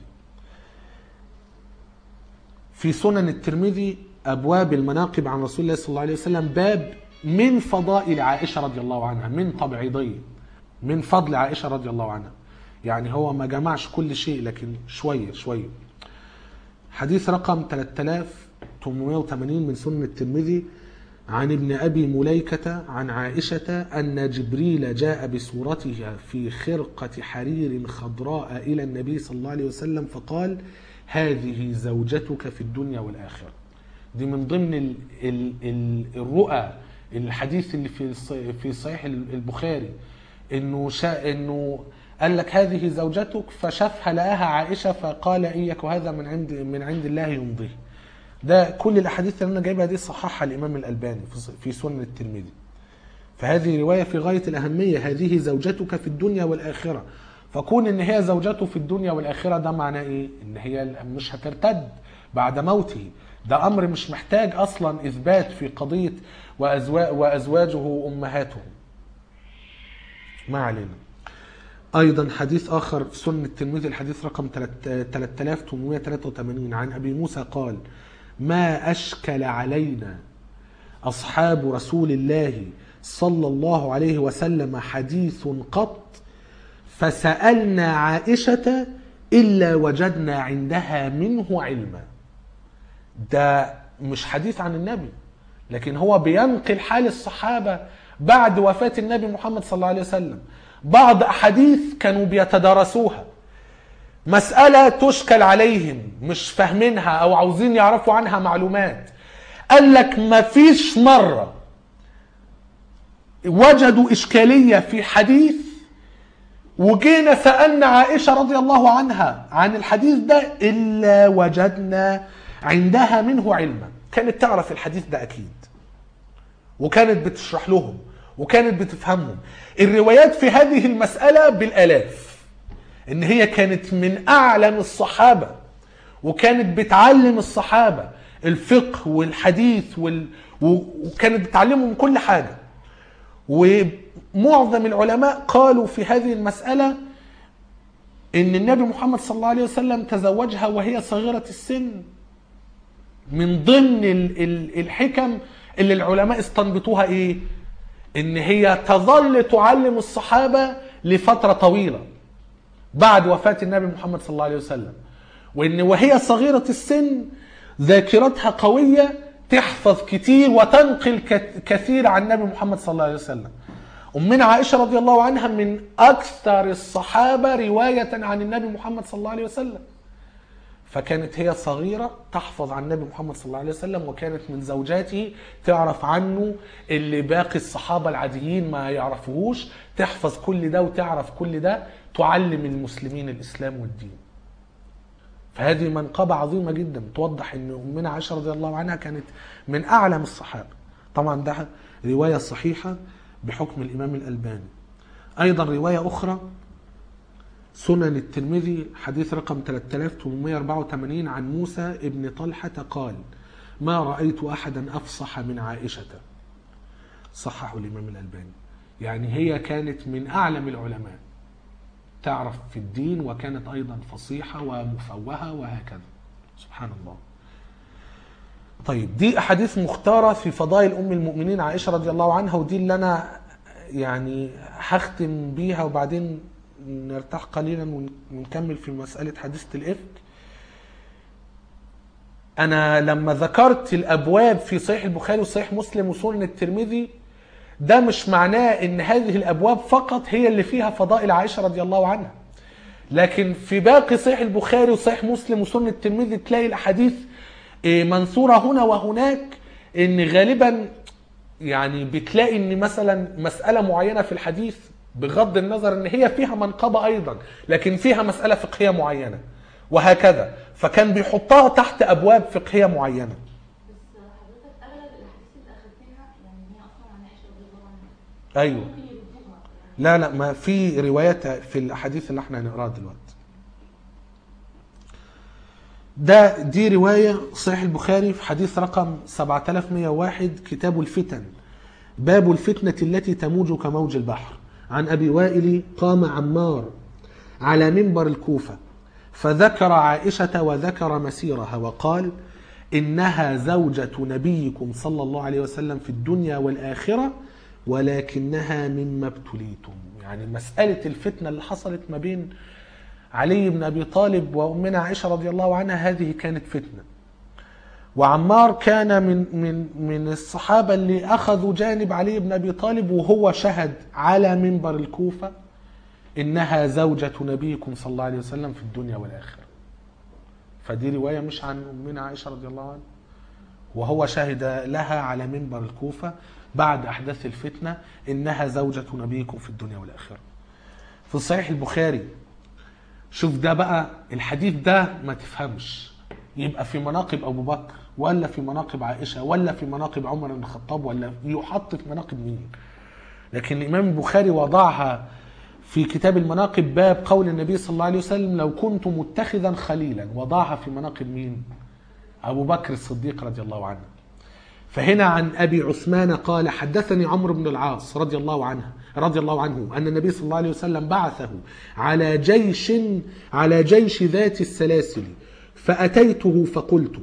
في سنن الترمذي أبواب المناقب عن رسول الله صلى الله عليه وسلم باب من فضائل عائشة رضي الله عنها من تبعيضية من فضل عائشة رضي الله عنها يعني هو ما جمعش كل شيء لكن شوية شوية حديث رقم 3880 من سنن الترمذي عن ابن أبي مليكة عن عائشة أن جبريل جاء بصورتها في خرقة حرير خضراء إلى النبي صلى الله عليه وسلم فقال هذه زوجتك في الدنيا والآخرة دي من ضمن ال ال ال الرؤى الحديث اللي في الص- في صحيح البخاري انه شا انه قال لك هذه زوجتك فشافها لقاها عائشه فقال اياك وهذا من عند من عند الله يمضيه ده كل الاحاديث اللي انا جايبها دي صححها الامام الالباني في ص- في سنن الترمذي فهذه روايه في غايه الاهميه هذه زوجتك في الدنيا والاخره فكون ان هي زوجته في الدنيا والاخره ده معناه ايه ان هي مش هترتد بعد موته ده امر مش محتاج اصلا اثبات في قضيه وأزوا- وازواجه امهاتهم ما علينا ايضا حديث اخر في سنن الترمذي الحديث رقم 3883 عن ابي موسى قال ما اشكل علينا اصحاب رسول الله صلى الله عليه وسلم حديث قط فسالنا عائشه الا وجدنا عندها منه علما ده مش حديث عن النبي لكن هو بينقل حال الصحابة بعد وفاة النبي محمد صلى الله عليه وسلم بعض أحاديث كانوا بيتدارسوها مسألة تشكل عليهم مش فاهمينها أو عاوزين يعرفوا عنها معلومات قال لك ما فيش مرة وجدوا إشكالية في حديث وجينا سألنا عائشة رضي الله عنها عن الحديث ده إلا وجدنا عندها منه علما كانت تعرف الحديث ده أكيد وكانت بتشرح لهم وكانت بتفهمهم الروايات في هذه المسألة بالآلاف إن هي كانت من أعلم الصحابة وكانت بتعلم الصحابة الفقه والحديث وال... و- وكانت بتعلمهم كل حاجة ومعظم العلماء قالوا في هذه المسألة ان النبي محمد صلى الله عليه وسلم تزوجها وهي صغيرة السن من ضمن ال- ال- الحكم اللي العلماء استنبطوها ايه ان هي تظل تعلم الصحابة لفترة طويلة بعد وفاة النبي محمد صلى الله عليه وسلم وان وهي صغيرة السن ذاكرتها قوية تحفظ كتير وتنقل كت- كثير عن النبي محمد صلى الله عليه وسلم أمنا عائشة رضي الله عنها من أكثر الصحابة رواية عن النبي محمد صلى الله عليه وسلم فكانت هي صغيرة تحفظ عن النبي محمد صلى الله عليه وسلم وكانت من زوجاته تعرف عنه اللي باقي الصحابة العاديين ما يعرفوهوش تحفظ كل ده وتعرف كل ده تعلم المسلمين الإسلام والدين فهذه منقبة عظيمة جدا توضح ان امنا عائشة رضي الله عنها كانت من اعلم الصحابة طبعا ده رواية صحيحة بحكم الامام الالباني ايضا رواية اخرى سنن الترمذي حديث رقم 3884 عن موسى ابن طلحة قال ما رأيت أحدا أفصح من عائشة صححه الإمام الألباني يعني هي كانت من أعلم العلماء تعرف في الدين وكانت أيضا فصيحة ومفوهة وهكذا سبحان الله طيب دي أحاديث مختارة في فضائل أم المؤمنين عائشة رضي الله عنها ودي اللي أنا يعني هختم بيها وبعدين نرتاح قليلا ون- ونكمل في مسألة حديثة الإفك أنا لما ذكرت الأبواب في صحيح البخاري وصحيح مسلم وسنن الترمذي ده مش معناه ان هذه الابواب فقط هي اللي فيها فضائل عائشه رضي الله عنها لكن في باقي صحيح البخاري وصحيح مسلم وسنن الترمذي تلاقي الاحاديث إيه، منصوره هنا وهناك ان غالبا يعني بتلاقي ان مثلا مساله معينه في الحديث بغض النظر ان هي فيها منقبه ايضا لكن فيها مساله فقهيه معينه وهكذا فكان بيحطها تحت ابواب فقهيه معينه بس حضرتك اغلب الاحاديث اللي اخدتها يعني هي اصلا عن عائشه رضي الله عنها ايوه ممكن يردوها يعني لا لا ما في روايات في الاحاديث اللي احنا هنقراها دلوقتي ده دي رواية صحيح البخاري في حديث رقم 7101 كتاب الفتن باب الفتنة التي تموج كموج البحر عن أبي وائل قام عمار على منبر الكوفة فذكر عائشة وذكر مسيرها وقال إنها زوجة نبيكم صلى الله عليه وسلم في الدنيا والآخرة ولكنها مما ابتليتم يعني مسألة الفتنة اللي حصلت ما بين علي بن أبي طالب وأمنا عائشة رضي الله عنها هذه كانت فتنة وعمار كان من من من الصحابة اللي أخذوا جانب علي بن أبي طالب وهو شهد على منبر الكوفة إنها زوجة نبيكم صلى الله عليه وسلم في الدنيا والآخرة فدي رواية مش عن أمنا عائشة رضي الله عنها وهو شهد لها على منبر الكوفة بعد أحداث الفتنة إنها زوجة نبيكم في الدنيا والآخرة في صحيح البخاري شوف ده بقى الحديث ده ما تفهمش يبقى في مناقب ابو بكر ولا في مناقب عائشه ولا في مناقب عمر بن الخطاب ولا يحط في مناقب مين لكن الامام البخاري وضعها في كتاب المناقب باب قول النبي صلى الله عليه وسلم لو كنت متخذا خليلا وضعها في مناقب مين ابو بكر الصديق رضي الله عنه فهنا عن ابي عثمان قال حدثني عمرو بن العاص رضي الله عنه رضي الله عنه ان النبي صلى الله عليه وسلم بعثه على جيش على جيش ذات السلاسل فاتيته فقلت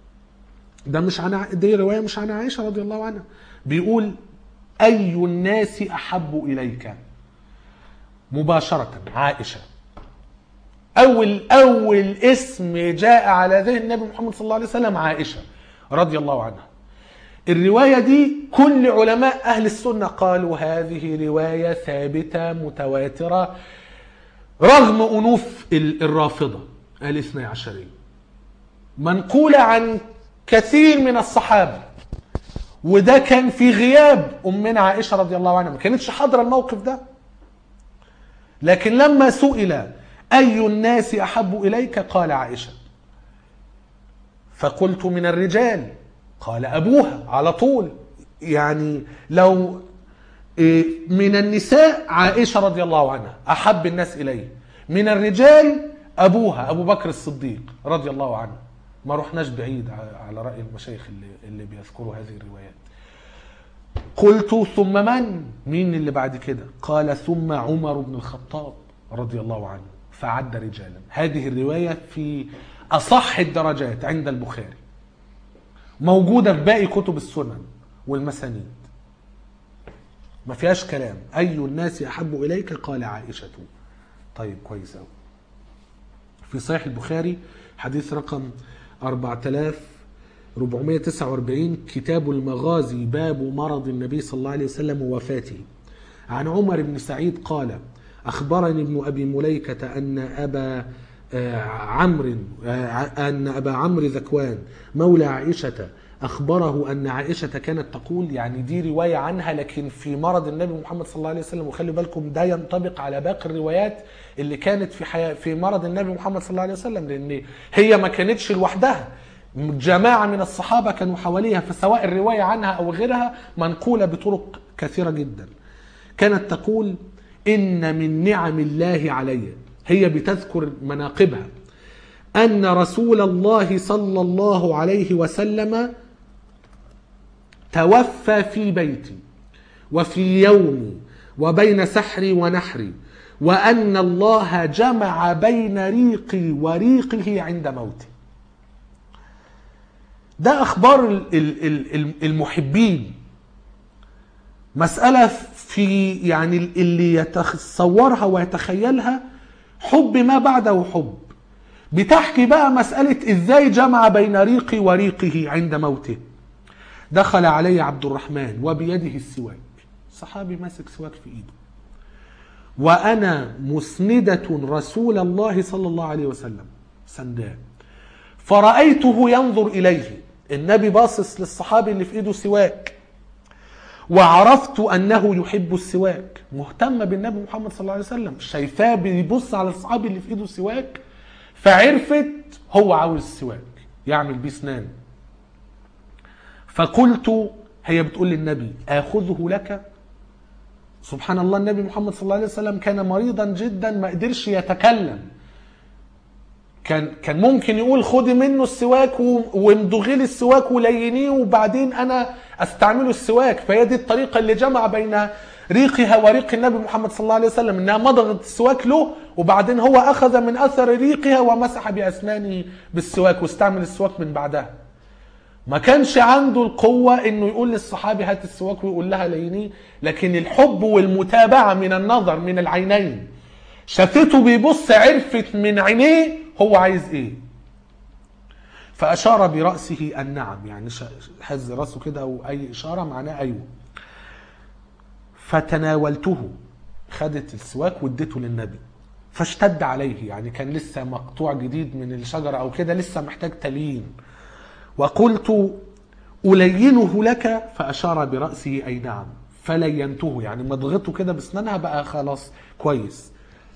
ده مش عن ع- دي روايه مش عن عائشه رضي الله عنها بيقول اي الناس احب اليك مباشره عائشه اول اول اسم جاء على ذهن النبي محمد صلى الله عليه وسلم عائشه رضي الله عنها الرواية دي كل علماء أهل السنة قالوا هذه رواية ثابتة متواترة رغم أنوف ال- الرافضة الاثني عشرية منقولة عن كثير من الصحابة وده كان في غياب أمنا عائشة رضي الله عنها ما كانتش حاضرة الموقف ده لكن لما سئل أي الناس أحب إليك قال عائشة فقلت من الرجال قال أبوها على طول يعني لو إيه، من النساء عائشة رضي الله عنها أحب الناس إليه من الرجال أبوها أبو بكر الصديق رضي الله عنه ما رحناش بعيد ع- على رأي المشايخ اللي, اللي بيذكروا هذه الروايات قلت ثم من مين اللي بعد كده قال ثم عمر بن الخطاب رضي الله عنه فعد رجالا هذه الرواية في أصح الدرجات عند البخاري موجودة في باقي كتب السنن والمسانيد ما فيهاش كلام أي الناس أحب إليك قال عائشة طيب كويس أوي في صحيح البخاري حديث رقم 4449 كتاب المغازي باب مرض النبي صلى الله عليه وسلم ووفاته عن عمر بن سعيد قال أخبرني ابن أبي مليكة أن أبا آه، عمرو آه، أن أبا عمرو ذكوان مولى عائشة أخبره أن عائشة كانت تقول يعني دي رواية عنها لكن في مرض النبي محمد صلى الله عليه وسلم وخلي بالكم ده ينطبق على باقي الروايات اللي كانت في حياة في مرض النبي محمد صلى الله عليه وسلم لأن هي ما كانتش لوحدها جماعة من الصحابة كانوا حواليها فسواء الرواية عنها أو غيرها منقولة بطرق كثيرة جدا كانت تقول إن من نعم الله علي هي بتذكر مناقبها أن رسول الله صلى الله عليه وسلم توفى في بيتي وفي يومي وبين سحري ونحري وأن الله جمع بين ريقي وريقه عند موتي ده أخبار ال- ال- ال- المحبين مسألة في يعني اللي يتصورها ويتخيلها حب ما بعده حب بتحكي بقى مسألة ازاي جمع بين ريقي وريقه عند موته دخل علي عبد الرحمن وبيده السواك صحابي ماسك سواك في ايده وأنا مسندة رسول الله صلى الله عليه وسلم سنداه فرأيته ينظر إليه النبي باصص للصحابي اللي في ايده سواك وعرفت انه يحب السواك مهتم بالنبي محمد صلى الله عليه وسلم شايفاه بيبص على الصحابي اللي في ايده سواك فعرفت هو عاوز السواك يعمل بيه اسنان فقلت هي بتقول للنبي اخذه لك سبحان الله النبي محمد صلى الله عليه وسلم كان مريضا جدا ما قدرش يتكلم كان كان ممكن يقول خدي منه السواك و- وامضغي لي السواك ولينيه وبعدين انا استعمله السواك فهي دي الطريقه اللي جمع بين ريقها وريق النبي محمد صلى الله عليه وسلم انها مضغت السواك له وبعدين هو اخذ من اثر ريقها ومسح باسنانه بالسواك واستعمل السواك من بعدها ما كانش عنده القوة انه يقول للصحابي هات السواك ويقول لها لينيه لكن الحب والمتابعة من النظر من العينين شافته بيبص عرفت من عينيه هو عايز ايه فاشار براسه النعم يعني ش- هز راسه كده او اي اشاره معناه ايوه فتناولته خدت السواك واديته للنبي فاشتد عليه يعني كان لسه مقطوع جديد من الشجره او كده لسه محتاج تليين وقلت ألينه لك فأشار برأسه أي نعم فلينته يعني مضغته كده بسنانها بقى خلاص كويس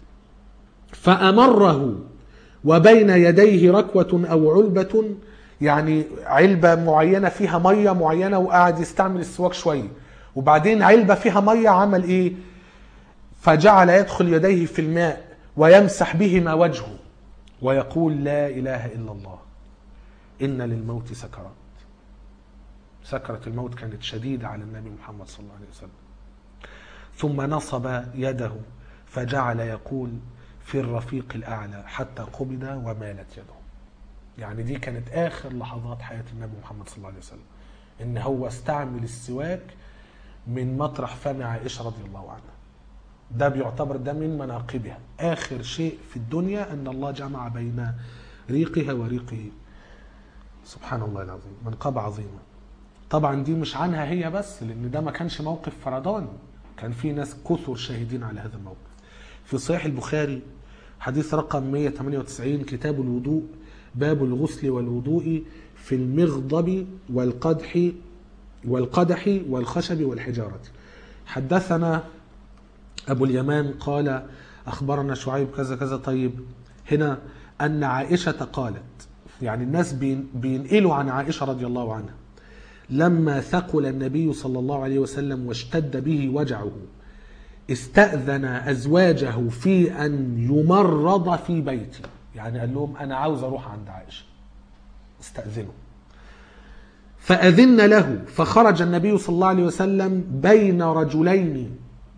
فأمره وبين يديه ركوة أو علبة يعني علبة معينة فيها مية معينة وقاعد يستعمل السواك شوية وبعدين علبة فيها مية عمل إيه فجعل يدخل يديه في الماء ويمسح بهما وجهه ويقول لا إله إلا الله إن للموت سكرات سكرة الموت كانت شديدة على النبي محمد صلى الله عليه وسلم ثم نصب يده فجعل يقول في الرفيق الأعلى حتى قبض ومالت يده يعني دي كانت آخر لحظات حياة النبي محمد صلى الله عليه وسلم إن هو استعمل السواك من مطرح فم عائشة رضي الله عنها ده بيعتبر ده من مناقبها آخر شيء في الدنيا أن الله جمع بين ريقها وريقه سبحان الله العظيم منقبة عظيمة طبعا دي مش عنها هي بس لان ده ما كانش موقف فرداني كان في ناس كثر شاهدين على هذا الموقف في صحيح البخاري حديث رقم 198 كتاب الوضوء باب الغسل والوضوء في المغضب والقدح والقدح والخشب والحجارة حدثنا أبو اليمان قال أخبرنا شعيب كذا كذا طيب هنا أن عائشة قالت يعني الناس بين- بينقلوا عن عائشة رضي الله عنها لما ثقل النبي صلى الله عليه وسلم واشتد به وجعه استأذن أزواجه في أن يمرض في بيتي يعني قال لهم أنا عاوز أروح عند عائشة استأذنوا فأذن له فخرج النبي صلى الله عليه وسلم بين رجلين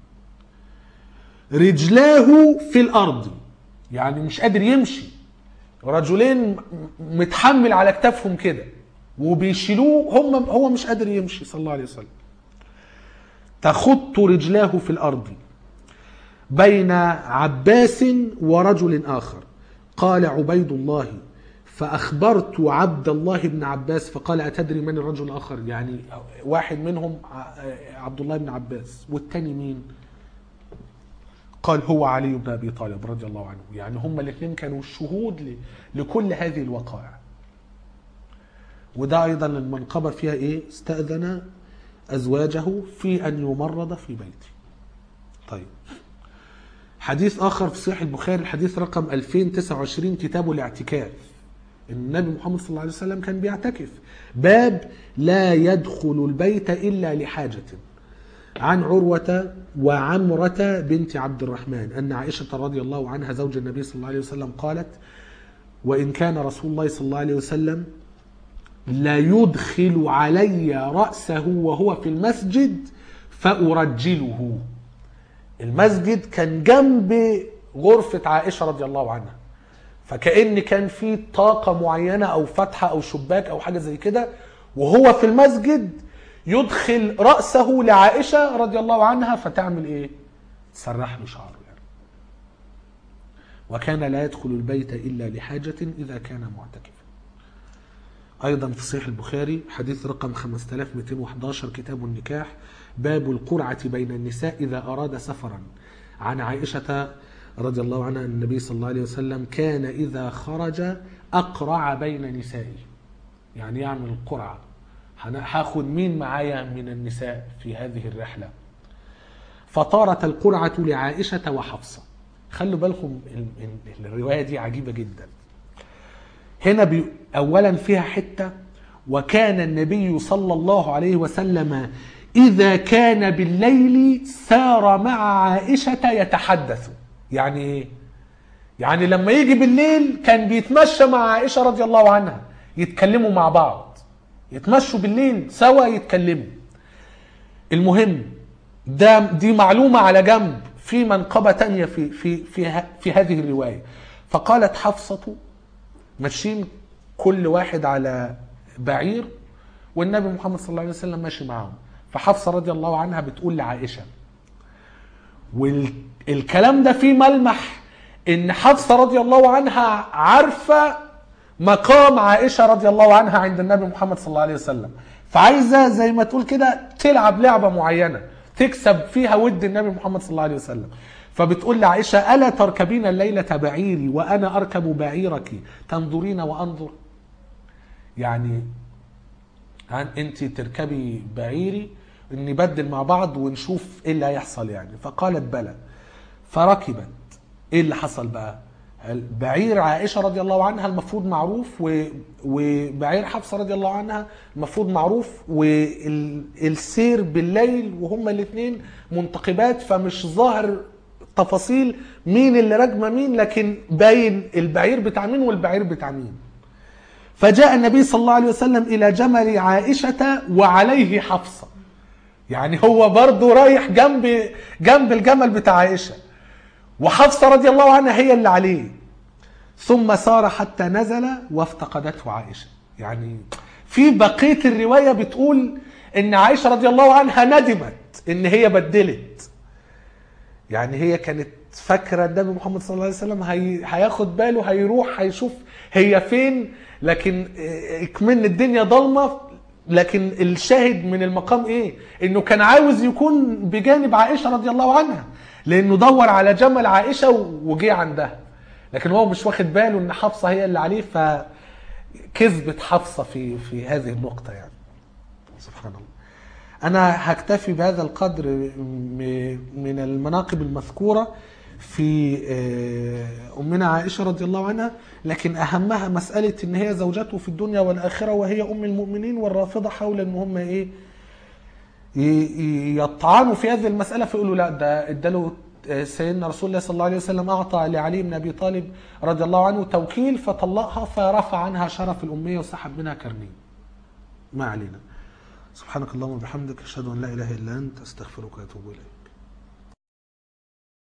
رجلاه في الأرض يعني مش قادر يمشي رجلين متحمل على كتافهم كده وبيشيلوه هم هو مش قادر يمشي صلى الله عليه وسلم تخط رجلاه في الارض بين عباس ورجل اخر قال عبيد الله فاخبرت عبد الله بن عباس فقال اتدري من الرجل الاخر يعني واحد منهم ع- عبد الله بن عباس والتاني مين قال هو علي بن ابي طالب رضي الله عنه يعني هم الاثنين كانوا شهود ل- لكل هذه الوقائع وده ايضا المنقبه فيها ايه استاذن ازواجه في ان يمرض في بيته طيب حديث اخر في صحيح البخاري الحديث رقم 2029 كتاب الاعتكاف النبي محمد صلى الله عليه وسلم كان بيعتكف باب لا يدخل البيت الا لحاجه عن عروة وعمرة بنت عبد الرحمن أن عائشة رضي الله عنها زوج النبي صلى الله عليه وسلم قالت وإن كان رسول الله صلى الله عليه وسلم لا يدخل علي رأسه وهو في المسجد فأرجله المسجد كان جنب غرفة عائشة رضي الله عنها فكأن كان في طاقة معينة أو فتحة أو شباك أو حاجة زي كده وهو في المسجد يدخل رأسه لعائشة رضي الله عنها فتعمل ايه تسرح له شعره يعني وكان لا يدخل البيت إلا لحاجة إذا كان معتكفا أيضا في صحيح البخاري حديث رقم 5211 كتاب النكاح باب القرعة بين النساء إذا أراد سفرا عن عائشة رضي الله عنها أن النبي صلى الله عليه وسلم كان إذا خرج أقرع بين نسائه يعني يعمل قرعة هن- هاخد مين معايا من النساء في هذه الرحلة فطارت القرعة لعائشة وحفصة خلوا بالكم ال- ال- الرواية دي عجيبة جدا هنا بي اولا فيها حته وكان النبي صلى الله عليه وسلم اذا كان بالليل سار مع عائشه يتحدث يعني ايه يعني لما يجي بالليل كان بيتمشى مع عائشه رضي الله عنها يتكلموا مع بعض يتمشوا بالليل سوا يتكلموا المهم ده دي معلومه على جنب في منقبه تانية في في في, ه- في هذه الروايه فقالت حفصه ماشيين كل واحد على بعير والنبي محمد صلى الله عليه وسلم ماشي معاهم فحفصه رضي الله عنها بتقول لعائشه والكلام ده فيه ملمح ان حفصه رضي الله عنها عارفه مقام عائشه رضي الله عنها عند النبي محمد صلى الله عليه وسلم فعايزه زي ما تقول كده تلعب لعبه معينه تكسب فيها ود النبي محمد صلى الله عليه وسلم فبتقول لعائشه الا تركبين الليله بعيري وانا اركب بعيرك تنظرين وانظر يعني عن انت تركبي بعيري نبدل مع بعض ونشوف ايه اللي هيحصل يعني فقالت بلى فركبت ايه اللي حصل بقى بعير عائشه رضي الله عنها المفروض معروف و... وبعير حفصه رضي الله عنها المفروض معروف والسير بالليل وهما الاثنين منتقبات فمش ظاهر تفاصيل مين اللي راكبه مين لكن باين البعير بتاع مين والبعير بتاع مين فجاء النبي صلى الله عليه وسلم الى جمل عائشه وعليه حفصه يعني هو برضه رايح جنب جنب الجمل بتاع عائشه وحفصه رضي الله عنها هي اللي عليه ثم سار حتى نزل وافتقدته عائشه يعني في بقيه الروايه بتقول ان عائشه رضي الله عنها ندمت ان هي بدلت يعني هي كانت فاكره النبي محمد صلى الله عليه وسلم هي... هياخد باله هيروح هيشوف هي فين لكن اكمن الدنيا ضلمه لكن الشاهد من المقام ايه انه كان عاوز يكون بجانب عائشه رضي الله عنها لانه دور على جمل عائشه وجه عندها لكن هو مش واخد باله ان حفصه هي اللي عليه فكذبت حفصه في في هذه النقطه يعني سبحان الله انا هكتفي بهذا القدر من المناقب المذكوره في امنا عائشه رضي الله عنها لكن اهمها مساله ان هي زوجته في الدنيا والاخره وهي ام المؤمنين والرافضه حول ان هم ايه يطعنوا في هذه المساله فيقولوا لا ده اداله سيدنا رسول الله صلى الله عليه وسلم اعطى لعلي بن ابي طالب رضي الله عنه توكيل فطلقها فرفع عنها شرف الاميه وسحب منها كرنين ما علينا سبحانك اللهم وبحمدك اشهد ان لا اله الا انت استغفرك واتوب اليك